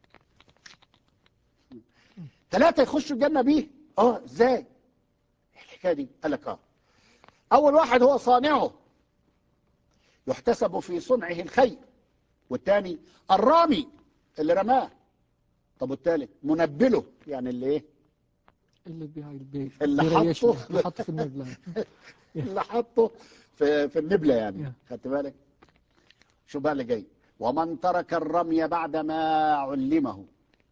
ثلاثة يخشوا الجنة بيه اه ازاي إيه الحكاية دي قال لك اه اول واحد هو صانعه يحتسب في صنعه الخير والثاني الرامي اللي رماه طب والثالث منبله يعني اللي ايه اللي بي بي اللي بيريشني، حطه. اللي حطه في النبلة اللي حطه في في النبله يعني نعم. خدت بالك شو بقى اللي جاي ومن ترك الرمي بعد ما علمه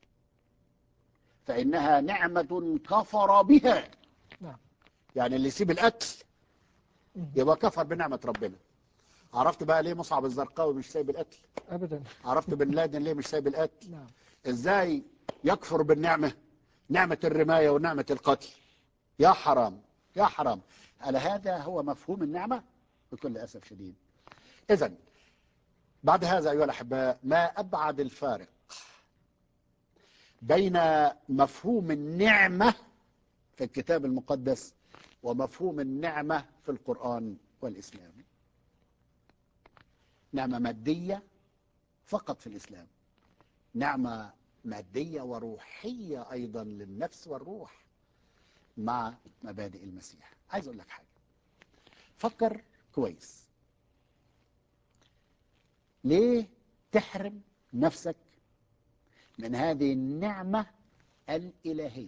فإنها نعمة كفر بها نعم يعني اللي يسيب الأكل مهم. يبقى كفر بنعمة ربنا عرفت بقى ليه مصعب الزرقاوي مش سايب الأكل أبدا عرفت بن لادن ليه مش سايب الأكل نعم ازاي يكفر بالنعمة نعمة الرماية ونعمة القتل يا حرام يا حرام على هذا هو مفهوم النعمة بكل أسف شديد إذا بعد هذا أيها الأحباء ما أبعد الفارق بين مفهوم النعمة في الكتاب المقدس ومفهوم النعمة في القرآن والإسلام نعمة مادية فقط في الإسلام نعمة مادية وروحية أيضا للنفس والروح مع مبادئ المسيح عايز أقول لك حاجة فكر كويس ليه تحرم نفسك من هذه النعمة الإلهية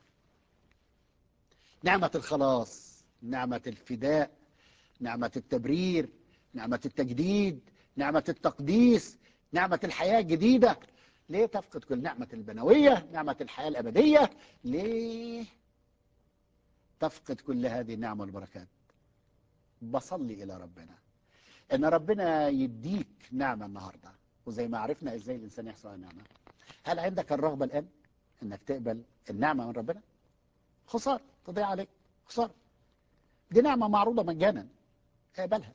نعمة الخلاص نعمة الفداء نعمة التبرير نعمة التجديد نعمة التقديس نعمة الحياة الجديدة ليه تفقد كل نعمة البنوية نعمة الحياة الأبدية ليه تفقد كل هذه النعمة والبركات بصلي إلى ربنا إن ربنا يديك نعمة النهاردة وزي ما عرفنا إزاي الإنسان يحصل على نعمة هل عندك الرغبة الآن إنك تقبل النعمة من ربنا خسارة تضيع عليك خسارة دي نعمة معروضة مجانا اقبلها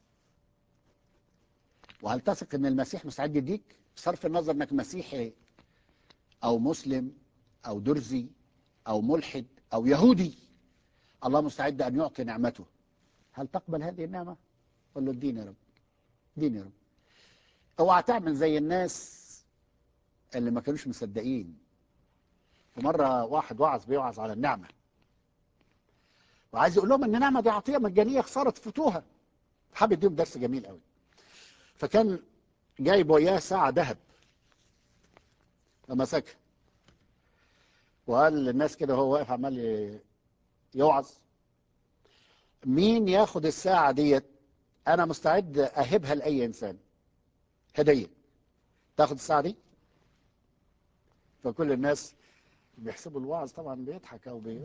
وهل تثق ان المسيح مستعد يديك بصرف النظر انك مسيحي او مسلم او درزي او ملحد او يهودي الله مستعد ان يعطي نعمته هل تقبل هذه النعمه قل له اديني يا رب اديني يا رب اوعى تعمل زي الناس اللي ما كانوش مصدقين ومره واحد وعظ بيوعظ على النعمه وعايز يقول لهم ان النعمه دي عطيه مجانيه خساره تفوتوها حابب يديهم درس جميل قوي فكان جايب وياه ساعة ذهب فمسكها وقال للناس كده وهو واقف عمال ي- يوعظ مين ياخد الساعة ديت أنا مستعد أهبها لأي إنسان هدية تاخد الساعة دي فكل الناس بيحسبوا الوعظ طبعا بيضحك أو بي...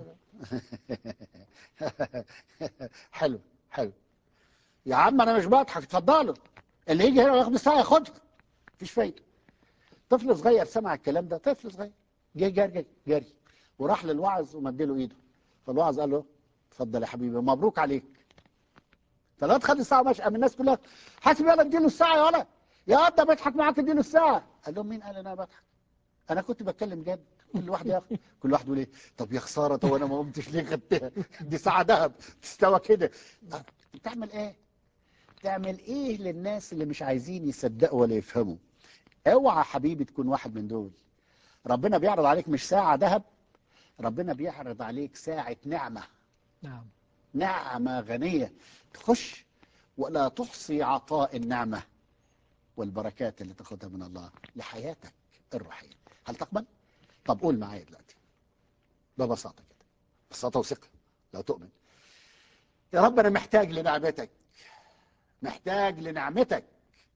حلو حلو يا عم أنا مش بضحك اتفضلوا اللي يجي هنا وياخد الساعة ياخدها مفيش فايدة طفل صغير سمع الكلام ده طفل صغير جه جري جري جري وراح للوعظ ومديله ايده فالوعظ قال له اتفضل يا حبيبي مبروك عليك فالواد خد الساعه وماشي قام الناس كلها حاسب يلا اديله الساعه يا ولد يا واد ده بيضحك معاك اديله الساعه قال لهم مين قال انا بضحك انا كنت بتكلم جد كل واحد ياخد كل واحد يقول ايه طب يا خساره طب انا ما قمتش ليه خدتها دي ساعه ذهب تستوى كده أه، بتعمل ايه تعمل ايه للناس اللي مش عايزين يصدقوا ولا يفهموا اوعى حبيبي تكون واحد من دول ربنا بيعرض عليك مش ساعة ذهب ربنا بيعرض عليك ساعة نعمة نعم نعمة غنية تخش ولا تحصي عطاء النعمة والبركات اللي تاخدها من الله لحياتك الروحية هل تقبل؟ طب قول معايا دلوقتي ببساطة كده ببساطة وثقة لو تؤمن يا رب أنا محتاج لنعمتك محتاج لنعمتك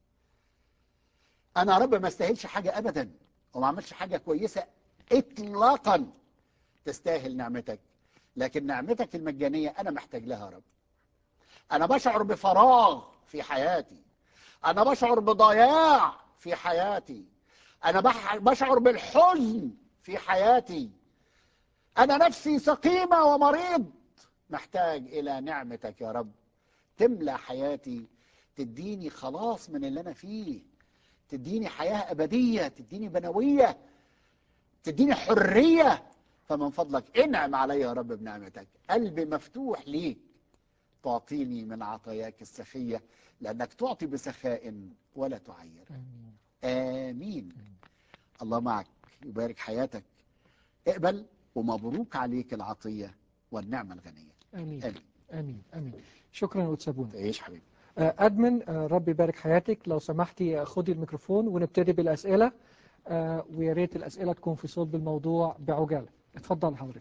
انا يا رب ما استاهلش حاجه ابدا وما عملش حاجه كويسه اطلاقا تستاهل نعمتك لكن نعمتك المجانيه انا محتاج لها يا رب انا بشعر بفراغ في حياتي انا بشعر بضياع في حياتي انا بح- بشعر بالحزن في حياتي انا نفسي سقيمه ومريض محتاج الى نعمتك يا رب تملى حياتي تديني خلاص من اللي انا فيه تديني حياه ابديه تديني بنويه تديني حريه فمن فضلك انعم علي يا رب بنعمتك قلبي مفتوح ليك تعطيني من عطاياك السخيه لانك تعطي بسخاء ولا تعير آمين. امين الله معك يبارك حياتك اقبل ومبروك عليك العطيه والنعمه الغنيه آمين امين آمين آمين شكرا يا أستاذ بونا تعيش حبيبي آه، أدمن آه، ربي يبارك حياتك لو سمحتي آه، خدي الميكروفون ونبتدي بالأسئلة آه، ويا ريت الأسئلة تكون في صلب الموضوع بعجالة اتفضل حضرتك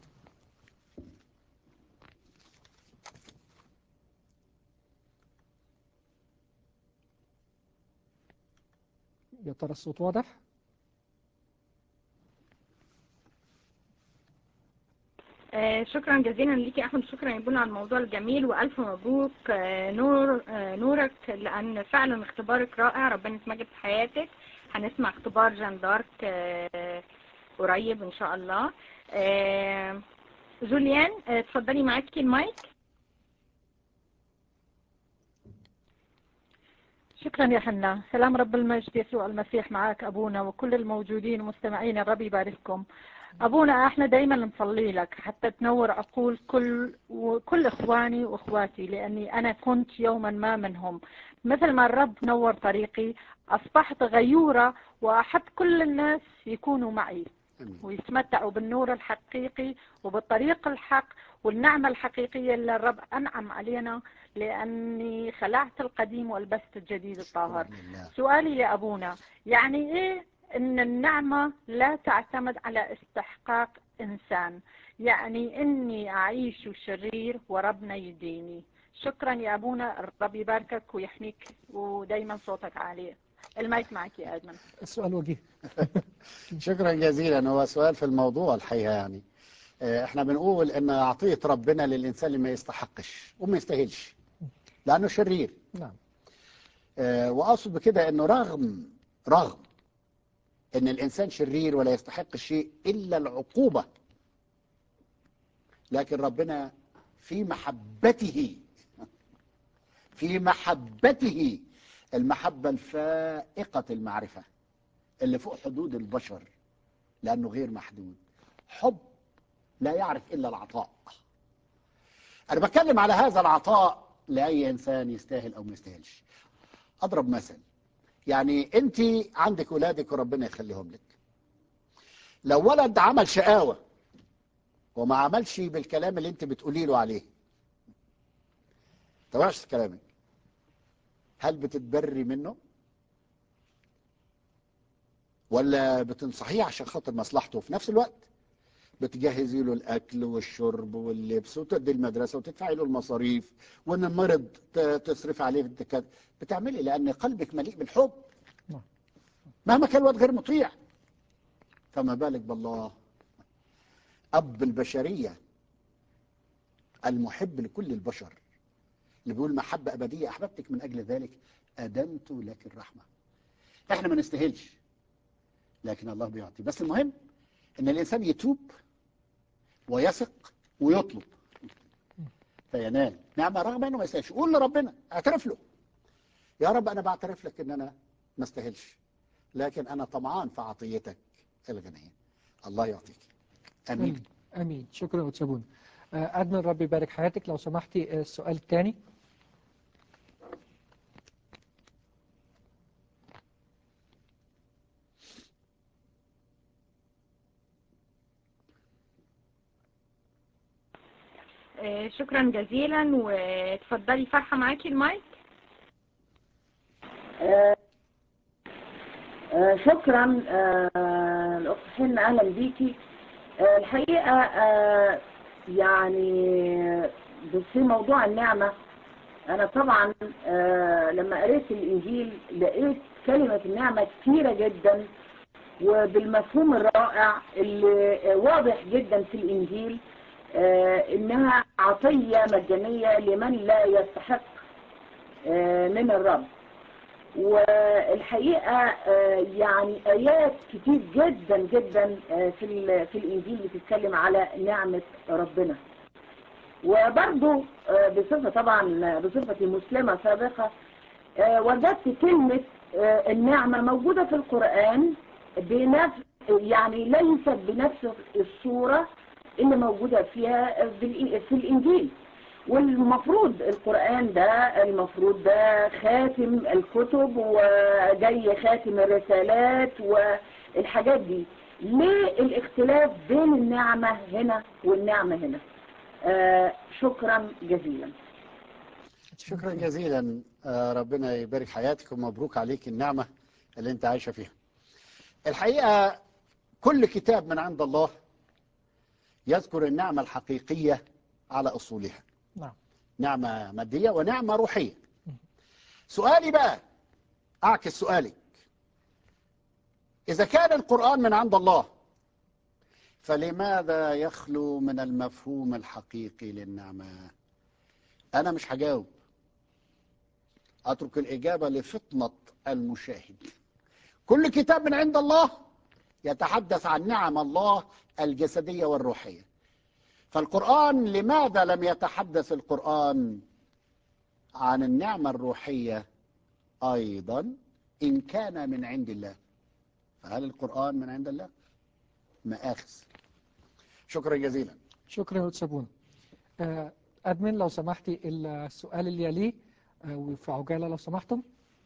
يا ترى الصوت واضح؟ آه، شكرا جزيلا ليكي يا احمد شكرا يا بونا على الموضوع الجميل والف مبروك آه، نور آه، نورك لان فعلا اختبارك رائع ربنا يتمجد في حياتك هنسمع اختبار جان دارك آه، قريب ان شاء الله آه، جوليان آه، اتفضلي معاكي المايك شكرا يا حنا سلام رب المجد يسوع المسيح معك أبونا وكل الموجودين ومستمعين الرب يبارككم أبونا احنا دايما نصلي لك حتى تنور عقول كل وكل إخواني وإخواتي لأني أنا كنت يوما ما منهم مثل ما الرب نور طريقي أصبحت غيورة وأحب كل الناس يكونوا معي امين ويتمتعوا بالنور الحقيقي وبالطريق الحق والنعمة الحقيقية اللي الرب أنعم علينا لأني خلعت القديم ولبست الجديد الطاهر شكراً لله. سؤالي لأبونا يعني إيه ان النعمة لا تعتمد على استحقاق انسان يعني اني اعيش شرير وربنا يديني شكرا يا ابونا الرب يباركك ويحميك ودايما صوتك عالي المايك معك يا ادمن السؤال وجيه شكرا جزيلا هو سؤال في الموضوع الحقيقة يعني آه، احنا بنقول ان عطية ربنا للإنسان اللي ما يستحقش وما يستاهلش لأنه شرير نعم آه، وأقصد بكده أنه رغم رغم أن الإنسان شرير ولا يستحق شيء إلا العقوبة لكن ربنا في محبته في محبته المحبة الفائقة المعرفة اللي فوق حدود البشر لأنه غير محدود حب لا يعرف إلا العطاء أنا بتكلم على هذا العطاء لأي إنسان يستاهل أو ما يستاهلش أضرب مثل يعني أنت عندك ولادك وربنا يخليهم لك لو ولد عمل شقاوة وما عملش بالكلام اللي أنت بتقولي له عليه توعش كلامك هل بتتبري منه ولا بتنصحيه عشان خاطر مصلحته وفي نفس الوقت بتجهزي له الاكل والشرب واللبس وتدي المدرسه وتدفعي له المصاريف وان مرض ت- تصرف عليه في الدكاتره بتعملي لان قلبك مليء بالحب نعم. مهما كان الواد غير مطيع فما بالك بالله اب البشريه المحب لكل البشر اللي بيقول محبه ابديه احببتك من اجل ذلك ادمت لك الرحمه احنا ما نستاهلش لكن الله بيعطي بس المهم ان الانسان يتوب ويثق ويطلب فينال نعمه رغم انه ما يستاهلش قول لربنا اعترف له يا رب انا بعترف لك ان انا ما استاهلش لكن انا طمعان في عطيتك الغنيه الله يعطيك امين امين امين شكرا يا أستاذ آه، ادمن ربي يبارك حياتك لو سمحتي آه، السؤال الثاني آه، شكرا جزيلا وتفضلي فرحة معاكي المايك آه، آه، شكرا آه، الأخت حنة أهلا بيكي آه، الحقيقة آه، يعني في موضوع النعمة أنا طبعا آه، لما قريت الإنجيل لقيت كلمة النعمة كثيرة جدا وبالمفهوم الرائع اللي واضح جدا في الإنجيل آه، إنها عطية مجانية لمن لا يستحق آه، من الرب والحقيقة آه، يعني آيات كتير جدا جدا آه، في ال- في الإنجيل بتتكلم على نعمة ربنا وبرضو آه، بصفة طبعا بصفتي مسلمة سابقة آه، وجدت كلمة آه، النعمة موجودة في القرآن بنفس يعني ليست بنفس الصورة اللي موجودة فيها بالإ- في الإنجيل والمفروض القرآن ده المفروض ده خاتم الكتب وجاي خاتم الرسالات والحاجات دي ليه الاختلاف بين النعمة هنا والنعمة هنا آه شكرا جزيلا شكرا جزيلا آه، ربنا يبارك حياتك ومبروك عليك النعمة اللي انت عايشة فيها الحقيقة كل كتاب من عند الله يذكر النعمة الحقيقية على أصولها نعم نعمة مادية ونعمة روحية سؤالي بقى أعكس سؤالك إذا كان القرآن من عند الله فلماذا يخلو من المفهوم الحقيقي للنعمة أنا مش هجاوب أترك الإجابة لفطنة المشاهد كل كتاب من عند الله يتحدث عن نعم الله الجسدية والروحية فالقرآن لماذا لم يتحدث القرآن عن النعمة الروحية أيضا إن كان من عند الله فهل القرآن من عند الله؟ مآخذ شكرا جزيلا شكرا يا أستاذ آه، ادمن لو سمحتي السؤال اللي يليه آه، وفي عجالة لو سمحتم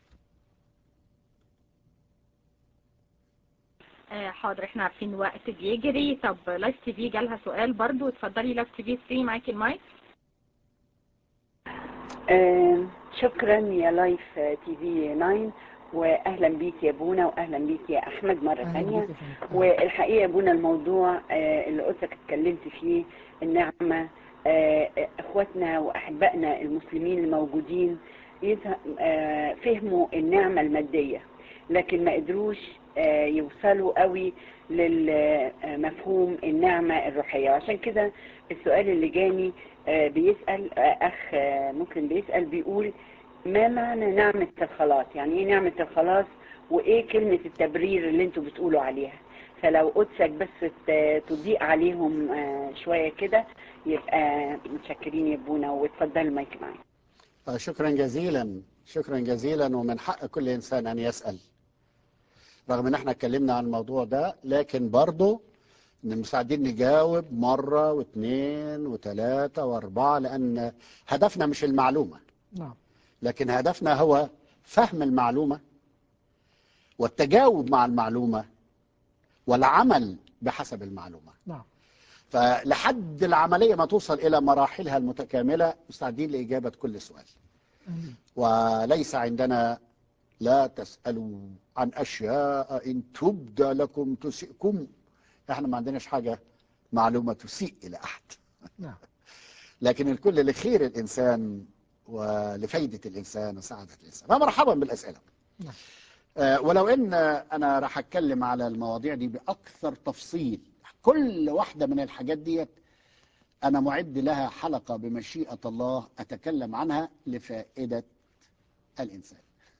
آه، حاضر احنا عارفين وقت بيجري طب لايف تي في جالها سؤال برضو اتفضلي لايف تي في 3 معاكي المايك آه، شكرا يا لايف تي في 9 واهلا بيك يا بونا واهلا بيك يا احمد مره أهلا ثانيه بيك يا فندم. والحقيقه يا بونا الموضوع آه، اللي قلتك اتكلمت فيه النعمه آه، آه، اخواتنا واحبائنا المسلمين الموجودين يذه- آه، فهموا النعمه الماديه لكن ما قدروش آه، يوصلوا قوي لمفهوم النعمه الروحيه عشان كده السؤال اللي جاني آه، بيسال آه، اخ آه، مسلم بيسال بيقول ما معنى نعمه الخلاص يعني ايه نعمه الخلاص وايه كلمه التبرير اللي انتوا بتقولوا عليها فلو قدسك بس ت- تضيء عليهم آه، شويه كده يبقى متشكرين يا ابونا واتفضل المايك معاك آه، شكرا جزيلا شكرا جزيلا ومن حق كل انسان ان يسال رغم ان احنا اتكلمنا عن الموضوع ده لكن برضه ان مساعدين نجاوب مره واثنين وثلاثه واربعه لان هدفنا مش المعلومه نعم لكن هدفنا هو فهم المعلومه والتجاوب مع المعلومه والعمل بحسب المعلومه نعم فلحد العمليه ما توصل الى مراحلها المتكامله مستعدين لاجابه كل سؤال آمين. وليس عندنا لا تسألوا عن أشياء إن تبدى لكم تسئكم احنا ما عندناش حاجة معلومة تسيء إلى أحد نعم لكن الكل لخير الإنسان ولفايدة الإنسان وسعادة الإنسان فمرحبا بالأسئلة نعم. آه، ولو ان انا راح اتكلم على المواضيع دي باكثر تفصيل كل واحده من الحاجات ديت انا معد لها حلقه بمشيئه الله اتكلم عنها لفائده الانسان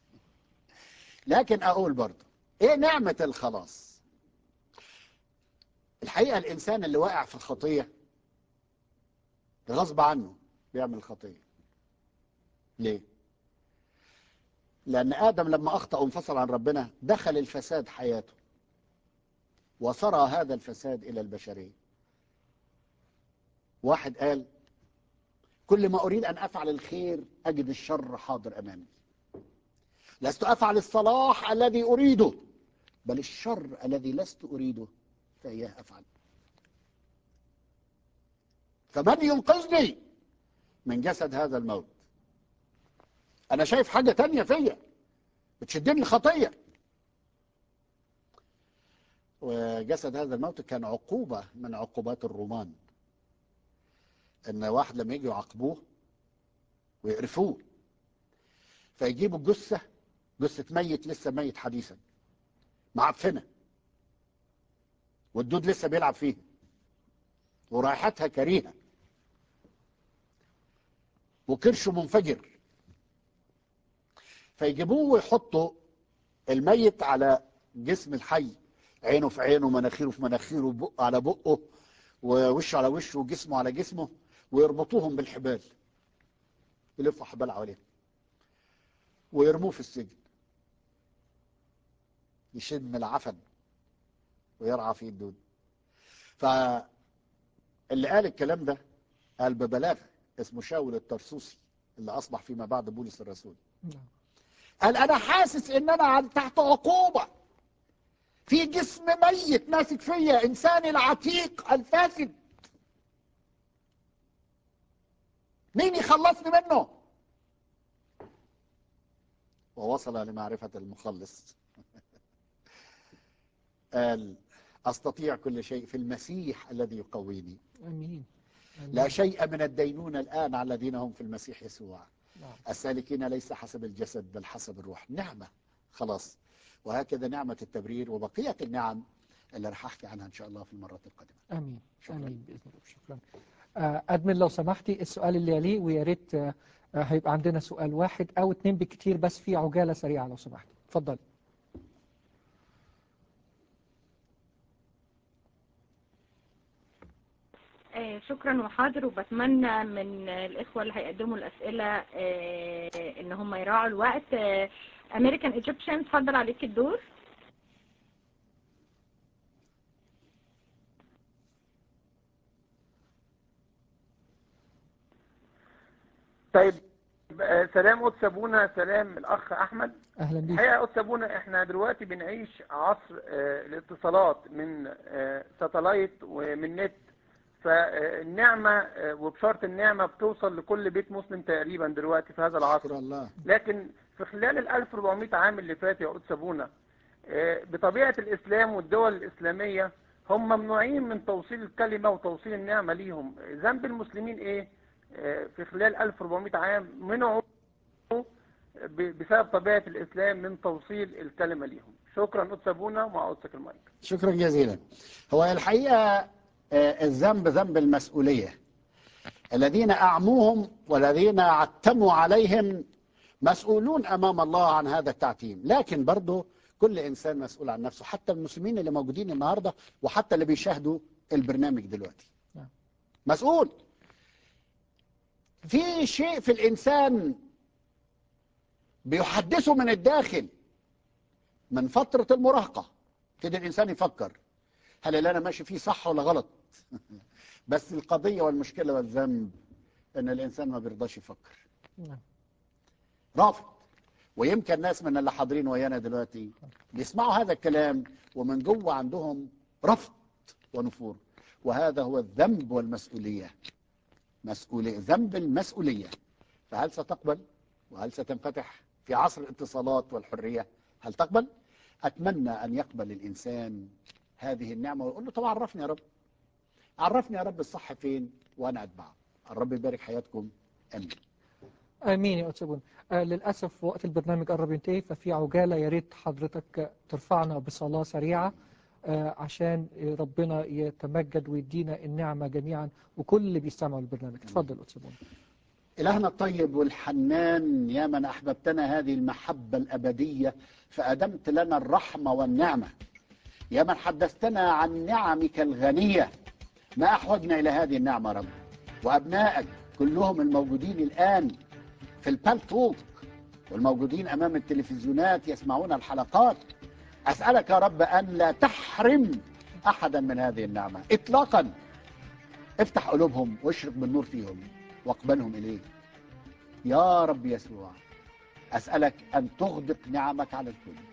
لكن اقول برضه ايه نعمه الخلاص الحقيقه الانسان اللي واقع في الخطيه غصب عنه بيعمل خطيه ليه لأن آدم لما أخطأ وانفصل عن ربنا دخل الفساد حياته وصرى هذا الفساد إلى البشرية واحد قال كل ما أريد أن أفعل الخير أجد الشر حاضر أمامي لست أفعل الصلاح الذي أريده بل الشر الذي لست أريده فإياه أفعل فمن ينقذني من جسد هذا الموت انا شايف حاجة تانية فيا بتشدني الخطية وجسد هذا الموت كان عقوبة من عقوبات الرومان ان واحد لما يجوا يعاقبوه ويقرفوه فيجيبوا الجثة جثة ميت لسه ميت حديثا معفنة والدود لسه بيلعب فيها ورائحتها كريهة وكرشه منفجر فيجيبوه ويحطوا الميت على جسم الحي عينه في عينه مناخيره في مناخيره بقه على بقه ووشه على وشه وجسمه على جسمه ويربطوهم بالحبال يلفوا حبال حواليه ويرموه في السجن يشم العفن ويرعى فيه الدود فاللي قال الكلام ده قال ببلاغه اسمه شاول الترسوسي اللي اصبح فيما بعد بولس الرسول نعم قال انا حاسس ان انا عن- تحت عقوبة في جسم ميت ماسك فيا انساني العتيق الفاسد مين يخلصني منه ووصل لمعرفة المخلص قال استطيع كل شيء في المسيح الذي يقويني امين آمين. لا شيء من الدينونة الآن على الذين هم في المسيح يسوع نعم. السالكين ليس حسب الجسد بل حسب الروح نعمة خلاص وهكذا نعمة التبرير وبقية النعم اللي راح أحكي عنها إن شاء الله في المرات القادمة امين شكراً. امين باذن الله شكرا آه، ادمن لو سمحتي السؤال اللي يليه ويا ريت آه، آه، هيبقى عندنا سؤال واحد او اتنين بالكتير بس في عجاله سريعه لو سمحتي اتفضلي آه، شكرا وحاضر وبتمنى من الإخوة اللي هيقدموا الأسئلة آه، إن هم يراعوا الوقت أمريكان إيجيبشن اتفضل عليك الدور طيب آه، سلام قدس ابونا سلام الاخ احمد اهلا بيك الحقيقه يا قدس ابونا احنا دلوقتي بنعيش عصر آه، الاتصالات من آه، ساتلايت ومن نت فالنعمه آه، وبشرط النعمه بتوصل لكل بيت مسلم تقريبا دلوقتي في هذا العصر شكرا الله لكن في خلال ال 1400 عام اللي فات يا قدس ابونا آه، بطبيعة الإسلام والدول الإسلامية هم ممنوعين من توصيل الكلمة وتوصيل النعمة ليهم ذنب المسلمين إيه آه، في خلال 1400 عام منعوا ب- بسبب طبيعة الإسلام من توصيل الكلمة ليهم شكرا قدس أبونا ومع قدسك المايك شكرا جزيلا هو الحقيقة آه، الذنب ذنب المسؤولية الذين أعموهم والذين عتموا عليهم مسؤولون أمام الله عن هذا التعتيم لكن برضه كل إنسان مسؤول عن نفسه حتى المسلمين اللي موجودين النهاردة وحتى اللي بيشاهدوا البرنامج دلوقتي نعم. مسؤول في شيء في الإنسان بيحدثه من الداخل من فترة المراهقة كده الإنسان يفكر هل اللي أنا ماشي فيه صح ولا غلط بس القضية والمشكلة والذنب إن الإنسان ما بيرضاش يفكر نعم. رافض ويمكن ناس من اللي حاضرين ويانا دلوقتي بيسمعوا هذا الكلام ومن جوه عندهم رفض ونفور وهذا هو الذنب والمسؤولية مسؤولية ذنب المسؤولية فهل ستقبل وهل ستنفتح في عصر الاتصالات والحرية هل تقبل أتمنى أن يقبل الإنسان هذه النعمة ويقول له طب عرفني يا رب عرفني يا رب الصح فين وأنا أتبعه الرب يبارك حياتكم آمين امين يا استاذ بون آه للاسف وقت البرنامج قرب ينتهي ففي عجاله يا ريت حضرتك ترفعنا بصلاه سريعه آه عشان ربنا يتمجد ويدينا النعمه جميعا وكل اللي بيستمعوا للبرنامج اتفضل استاذ بون إلهنا الطيب والحنان يا من أحببتنا هذه المحبة الأبدية فأدمت لنا الرحمة والنعمة يا من حدثتنا عن نعمك الغنية ما أحوجنا إلى هذه النعمة يا رب وأبنائك كلهم الموجودين الآن في البالتوك والموجودين أمام التلفزيونات يسمعون الحلقات أسألك يا رب أن لا تحرم أحدا من هذه النعمة إطلاقا افتح قلوبهم واشرق بالنور فيهم واقبلهم إليك يا رب يسوع أسألك أن تغدق نعمك على الكل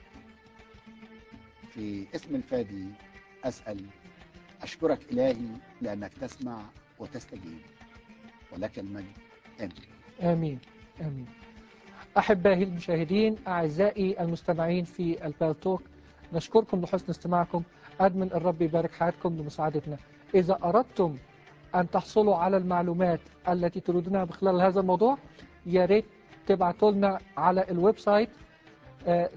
في اسم الفادي أسأل أشكرك إلهي لأنك تسمع وتستجيب ولك المجد آمين امين امين احبائي المشاهدين اعزائي المستمعين في البالتوك نشكركم لحسن استماعكم ادمن الرب يبارك حياتكم لمساعدتنا اذا اردتم ان تحصلوا على المعلومات التي تريدونها بخلال هذا الموضوع يا ريت تبعتوا لنا على الويب سايت آه،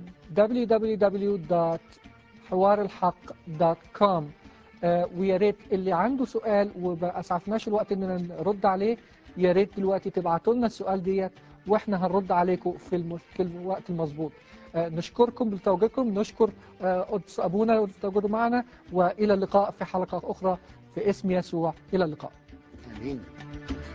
www.حوارالحق.com آه، ويا ريت اللي عنده سؤال وما اسعفناش الوقت اننا نرد عليه يا ريت دلوقتي تبعتوا لنا السؤال ديت واحنا هنرد عليكم في, الم... في الوقت المظبوط آه، نشكركم لتواجدكم نشكر آه، قدس ابونا لتواجده معنا والى اللقاء في حلقه اخرى في اسم يسوع الى اللقاء آمين